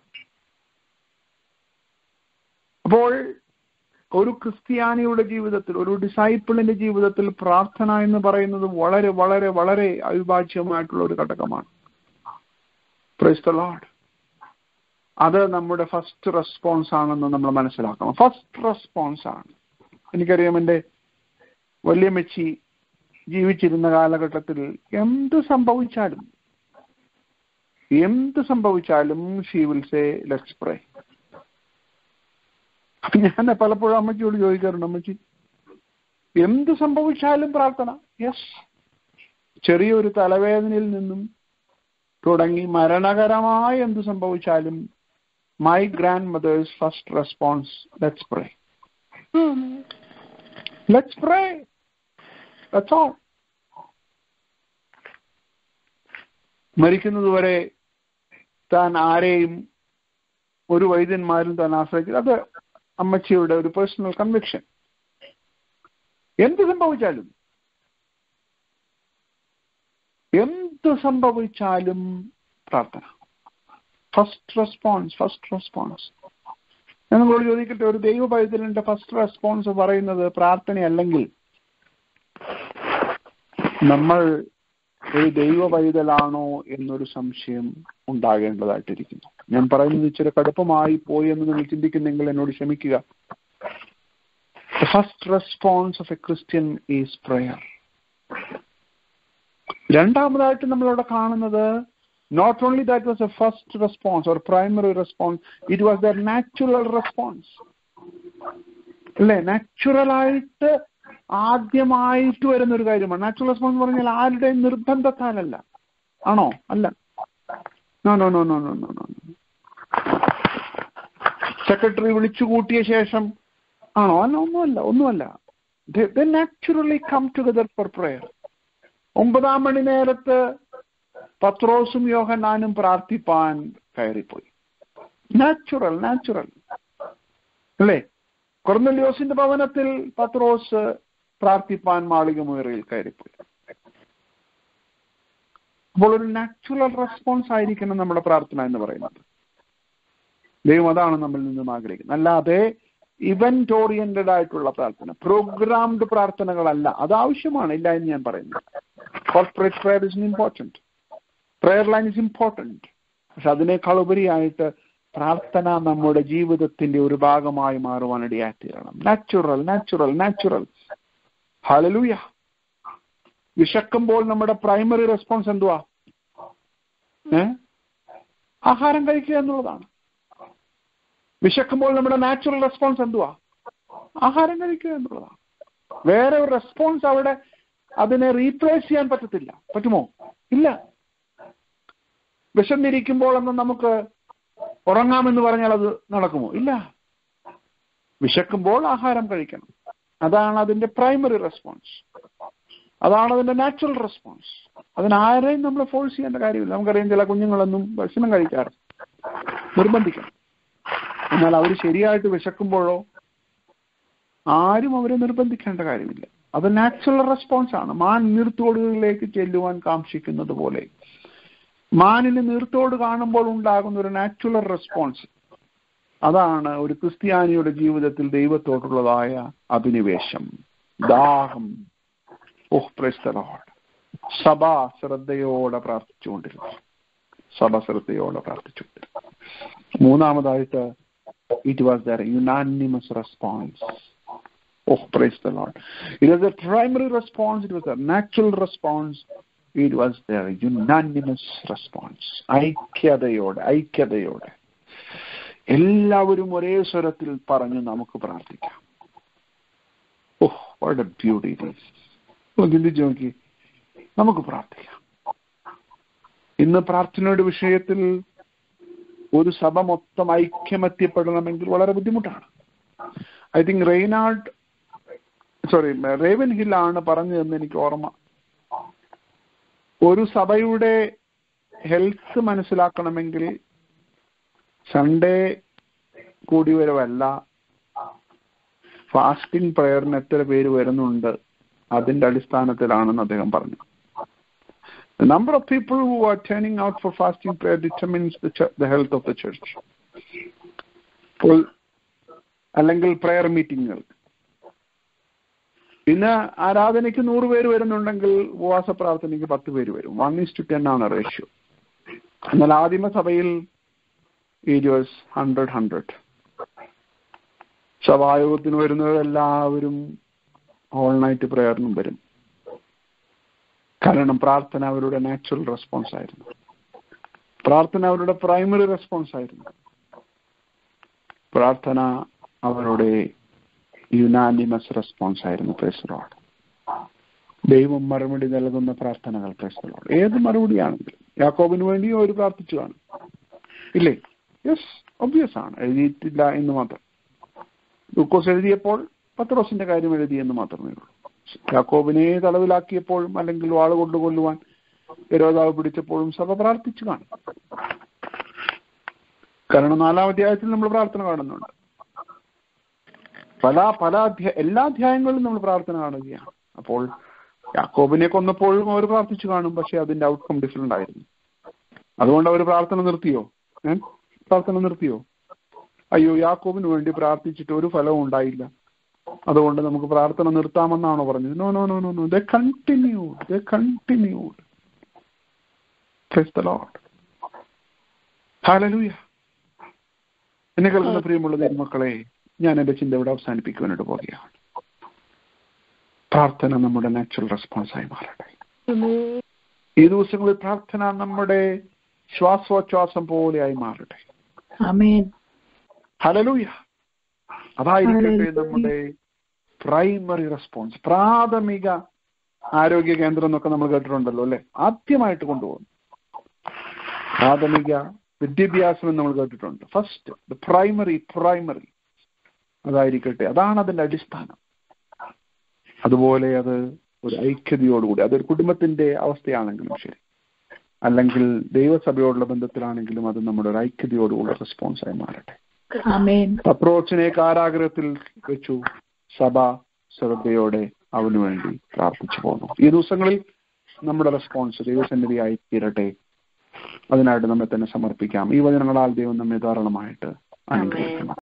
അപ്പോൾ ഒരു ക്രിസ്ത്യാനിയുടെ ജീവിതത്തിൽ ഒരു ഡിസൈപ്പിളിന്റെ ജീവിതത്തിൽ പ്രാർത്ഥന എന്ന് പറയുന്നത് വളരെ വളരെ വളരെ അവിഭാജ്യമായിട്ടുള്ള ഒരു ഘടകമാണ് പ്രൈസ് ദ ലോഡ് അത് നമ്മുടെ ഫസ്റ്റ് റെസ്പോൺസ് ആണെന്ന് നമ്മൾ മനസ്സിലാക്കണം ഫസ്റ്റ് റെസ്പോൺസ് ആണ് എനിക്കറിയാം എൻ്റെ വല്യമ്മച്ചി ജീവിച്ചിരുന്ന കാലഘട്ടത്തിൽ എന്ത് സംഭവിച്ചാലും എന്ത് സംഭവിച്ചാലും she will say let's pray ഞാൻ പലപ്പോഴും അമ്മച്ചിയോട് ചോദിക്കാറുണ്ട് അമ്മച്ചി എന്ത് സംഭവിച്ചാലും പ്രാർത്ഥന യെസ് ചെറിയൊരു തലവേദനയിൽ നിന്നും തുടങ്ങി മരണകരമായ എന്ത് സംഭവിച്ചാലും my grandmother's first response let's pray let's pray that's all മരിക്കുന്നത് വരെ താൻ ആരെയും ഒരു വൈദ്യന്മാരും താൻ ആശ്രയിക്കില്ല അത് അമ്മച്ചിയുടെ ഒരു പേഴ്സണൽ കൺവിക്ഷൻ എന്ത് സംഭവിച്ചാലും എന്ത് സംഭവിച്ചാലും പ്രാർത്ഥന ഫസ്റ്റ് റെസ്പോൺസ് ഫസ്റ്റ് റെസ്പോൺസ് ഞാൻ നിങ്ങളോട് ചോദിക്കട്ടെ ഒരു ദൈവ പൈതലിന്റെ ഫസ്റ്റ് റെസ്പോൺസ് പറയുന്നത് പ്രാർത്ഥനയല്ലെങ്കിൽ നമ്മൾ ഒരു ദൈവ പൈതലാണോ എന്നൊരു സംശയം ഉണ്ടാകേണ്ടതായിട്ടിരിക്കുന്നു ഞാൻ പറയുന്നത് ഇച്ചിരി കടുപ്പമായി പോയി എന്ന് നിങ്ങൾ ചിന്തിക്കുന്നെങ്കിൽ എന്നോട് ക്ഷമിക്കുക The first response of a Christian is prayer. രണ്ടാമതായിട്ട് നമ്മളവിടെ കാണുന്നത് not only that was a first response or primary response it was the natural response അല്ലേ നാച്ചുറൽ ആയിട്ട് ആദ്യമായിട്ട് വരുന്ന ഒരു കാര്യമാണ് നാച്ചുറൽ റെസ്പോൺസ് എന്ന് പറഞ്ഞാൽ ആരുടെയും നിർബന്ധത്താലല്ല ആണോ അല്ല no no no no no no no secretary വിളിച്ചു കൂട്ടിയ ശേഷം ആണോ അല്ല ഒന്നുമല്ല ഒന്നുമല്ല naturally come together for prayer ഒമ്പതാം മണി നേരത്ത് പത്രോസും യോഹനാനും പ്രാർത്ഥിപ്പാൻ കയറിപ്പോയി നാച്ചുറൽ നാച്ചുറൽ അല്ലേ കൊർന്നല്യോസിന്റെ ഭവനത്തിൽ പത്രോസ് പ്രാർത്ഥിപ്പാൻ മാളികമുയറയിൽ കയറിപ്പോയി അപ്പോൾ ഒരു നാച്ചുറൽ റെസ്പോൺസ് ആയിരിക്കണം നമ്മുടെ പ്രാർത്ഥന എന്ന് പറയുന്നത് ദൈവം അതാണ് നമ്മിൽ നിന്നും ആഗ്രഹിക്കുന്നത് അല്ലാതെ ഇവന്റ് ഓറിയന്റഡ് ആയിട്ടുള്ള പ്രാർത്ഥന പ്രോഗ്രാംഡ് പ്രാർത്ഥനകളല്ല അത് ആവശ്യമാണ് ഇല്ല എന്ന് ഞാൻ പറയുന്നു corporate prayer is important prayer line is important പക്ഷെ അതിനേക്കാൾ ഉപരിയായിട്ട് പ്രാർത്ഥന നമ്മുടെ ജീവിതത്തിന്റെ ഒരു ഭാഗമായി മാറുവാൻ ഇടയായിത്തീരണം നാച്ചുറൽ നാച്ചുറൽ നാച്ചുറൽ ഹലലൂയ വിശക്കുമ്പോൾ നമ്മുടെ പ്രൈമറി റെസ്പോൺസ് എന്തുവാ ഏ ആഹാരം കഴിക്കുക എന്നുള്ളതാണ് വിശക്കുമ്പോൾ നമ്മുടെ നാച്ചുറൽ റെസ്പോൺസ് എന്തുവാ ആഹാരം കഴിക്കുക എന്നുള്ളതാണ് വേറെ ഒരു റെസ്പോൺസ് അവിടെ അതിനെ റീപ്ലേസ് ചെയ്യാൻ പറ്റത്തില്ല പറ്റുമോ ഇല്ല വിശന്നിരിക്കുമ്പോൾ എന്ന് നമുക്ക് ഉറങ്ങാമെന്ന് പറഞ്ഞാൽ അത് നടക്കുമോ ഇല്ല വിശക്കുമ്പോൾ ആഹാരം കഴിക്കണം അതാണ് അതിന്റെ പ്രൈമറി റെസ്പോൺസ് അതാണ് അതിന്റെ നാച്ചുറൽ റെസ്പോൺസ് അതിനാരെയും നമ്മൾ ഫോഴ്സ് ചെയ്യേണ്ട കാര്യമില്ല നമുക്കറിയാം ചില കുഞ്ഞുങ്ങളൊന്നും ഭക്ഷണം കഴിക്കാറ് നിർബന്ധിക്കണം എന്നാൽ അവർ ശരിയായിട്ട് വിശക്കുമ്പോഴോ ആരും അവരെ നിർബന്ധിക്കേണ്ട കാര്യമില്ല അത് നാച്ചുറൽ റെസ്പോൺസ് ആണ് മാൻ നീർത്തോടുകളിലേക്ക് ചെല്ലുവാൻ കാക്ഷിക്കുന്നത് പോലെ മാനിന് നീർത്തോട് കാണുമ്പോൾ ഉണ്ടാകുന്ന ഒരു നാച്ചുറൽ റെസ്പോൺസ് അതാണ് ഒരു ക്രിസ്ത്യാനിയുടെ ജീവിതത്തിൽ ദൈവത്തോടുള്ളതായ അഭിനിവേശം ദാഹം ഓഹ് പ്രസ്തലോട് സഭ ശ്രദ്ധയോടെ പ്രാർത്ഥിച്ചുകൊണ്ടിരുന്നു സഭ ശ്രദ്ധയോടെ പ്രാർത്ഥിച്ചുകൊണ്ടിരുന്നു മൂന്നാമതായിട്ട് it was their unanimous response. Oh, praise the Lord. It was a primary response, it was a natural response, it was their unanimous response. ഐക്യതയോടെ ഐക്യതയോടെ എല്ലാവരും ഒരേ സ്വരത്തിൽ പറഞ്ഞ് നമുക്ക് പ്രാർത്ഥിക്കാം ഓഹ് വാട്ട് എ ബ്യൂട്ടി ചിന്തിച്ചു നോക്കി നമുക്ക് പ്രാർത്ഥിക്കാം ഇന്ന് പ്രാർത്ഥനയുടെ വിഷയത്തിൽ ഒരു സഭ മൊത്തം ഐക്യമത്യപ്പെടണമെങ്കിൽ വളരെ ബുദ്ധിമുട്ടാണ് ഐ തിങ്ക് റെയ്നാൾഡ് സോറി റേവൻ ഹില്ലാണ് പറഞ്ഞതെന്ന് എനിക്ക് ഓർമ്മ ഒരു സഭയുടെ ഹെൽത്ത് മനസ്സിലാക്കണമെങ്കിൽ സൺഡേ കൂടി വരവല്ല ഫാസ്റ്റിംഗ് പ്രയറിന് എത്ര പേര് വരുന്നുണ്ട് അതിന്റെ അടിസ്ഥാനത്തിലാണെന്ന് അദ്ദേഹം പറഞ്ഞു The number of people who are turning out for fasting prayer determines the, ch- the health of the church. ഇപ്പോൾ അല്ലെങ്കിൽ പ്രയർ മീറ്റിങ്ങുകൾ ഇന്ന് ആരാധനയ്ക്ക് നൂറ് പേര് വരുന്നുണ്ടെങ്കിൽ ഉപവാസ പ്രാർത്ഥനയ്ക്ക് പത്ത് പേര് വരും വൺ ഈസ് ടു ടെൻ ആണ് റേഷ്യോ എന്നാൽ ആദിമ സഭയിൽ ഇറ്റ് വാസ് ഹൺഡ്രഡ് ഹൺഡ്രഡ് സഭായോഗത്തിന് വരുന്നത് എല്ലാവരും ഓൾ നൈറ്റ് പ്രയറിനും വരും കാരണം പ്രാർത്ഥന അവരുടെ നാച്ചുറൽ റെസ്പോൺസ് ആയിരുന്നു പ്രാർത്ഥന അവരുടെ പ്രൈമറി റെസ്പോൺസ് ആയിരുന്നു പ്രാർത്ഥന അവരുടെ യുനാനിമസ് റെസ്പോൺസ് ആയിരുന്നു പ്രേസറോട് ദൈവം മറുപടി നൽകുന്ന പ്രാർത്ഥനകൾ പ്രേസറോട് ഏത് മറുപടിയാണെങ്കിലും യാക്കോബിന് വേണ്ടിയും അവർ പ്രാർത്ഥിച്ചു കാണും ഇല്ലേ യെസ് ഒബ്വിയസ് ആണ് എഴുതിയിട്ടില്ല എന്ന് മാത്രം ലൂക്കോസ് എഴുതിയപ്പോൾ പത്രോസിന്റെ കാര്യം എഴുതിയെന്ന് മാത്രമേ ഉള്ളൂ യാക്കോബിനെ തടവിലാക്കിയപ്പോഴും അല്ലെങ്കിൽ വാള് കൊണ്ട് കൊല്ലുവാൻ വിരോധാവ് പിടിച്ചപ്പോഴും സഭ പ്രാർത്ഥിച്ചു കാണും കാരണം നാലാം അധ്യായത്തിൽ നമ്മൾ പ്രാർത്ഥന കാണുന്നുണ്ട് പല പല അധ്യായ എല്ലാ അധ്യായങ്ങളിലും നമ്മൾ പ്രാർത്ഥന കാണുകയാണ് അപ്പോൾ യാക്കോബിനെ കൊന്നപ്പോഴും അവർ പ്രാർത്ഥിച്ചു കാണും പക്ഷെ അതിന്റെ ഔട്ട്കം ഡിഫറെന്റ് ആയിരുന്നു അതുകൊണ്ട് അവർ പ്രാർത്ഥന നിർത്തിയോ ഏ പ്രാർത്ഥന നിർത്തിയോ അയ്യോ യാക്കോബിന് വേണ്ടി പ്രാർത്ഥിച്ചിട്ട് ഒരു ഫലവും ഉണ്ടായില്ല അതുകൊണ്ട് നമുക്ക് പ്രാർത്ഥന നിർത്താമെന്നാണോ പറഞ്ഞത് no no no no no the continued the continued Praise the Lord. Hallelujah. എന്നെ കേൾക്കുന്ന പ്രിയമുള്ള ദൈവമക്കളെ ഞാൻ എന്റെ ചിന്ത ഇവിടെ അവസാനിപ്പിക്കുവാനായിട്ട് പോകുകയാണ് പ്രാർത്ഥന നമ്മുടെ നാച്ചുറൽ റെസ്പോൺസായി മാറട്ടെ ഈ ദിവസങ്ങളിൽ പ്രാർത്ഥന നമ്മുടെ ശ്വാസോച്ഛ്വാസം പോലെയായി മാറട്ടെ ആമേൻ ഹലലൂയ അതായിരിക്കട്ടെ Hallelujah. നമ്മുടെ പ്രൈമറി റെസ്പോൺസ് പ്രാഥമിക ആരോഗ്യ കേന്ദ്രം എന്നൊക്കെ നമ്മൾ കേട്ടിട്ടുണ്ടല്ലോ അല്ലെ ആദ്യമായിട്ട് കൊണ്ടുപോകുന്നു പ്രാഥമിക വിദ്യാഭ്യാസം എന്ന് നമ്മൾ കേട്ടിട്ടുണ്ട് ഫസ്റ്റ് ദ പ്രൈമറി പ്രൈമറി അതായിരിക്കട്ടെ അതാണ് അതിന്റെ അടിസ്ഥാനം അതുപോലെ അത് ഒരു ഐക്യതയോടുകൂടി അതൊരു കുടുംബത്തിന്റെ അവസ്ഥയാണെങ്കിലും ശരി അല്ലെങ്കിൽ ദൈവസഭയോടുള്ള ബന്ധത്തിലാണെങ്കിലും അത് നമ്മുടെ ഒരു ഐക്യതയോടുകൂടി റെസ്പോൺസായി മാറട്ടെ ആമേൻ അപ്രോച്ചിനെ കാരാഗ്രഹത്തിൽ വെച്ചു സഭ ശ്രദ്ധയോടെ അവന് വേണ്ടി പ്രാർത്ഥിച്ചു പോന്നു ഈ ദിവസങ്ങളിൽ നമ്മുടെ റെസ്പോൺസ് ദൈവസന്നിധിയായി തീരട്ടെ അതിനായിട്ട് നമ്മെ തന്നെ സമർപ്പിക്കാം ഈ വചനങ്ങളാൽ ദൈവം നമ്മെ ധാരാളമായിട്ട് അനുഗ്രഹിക്കണം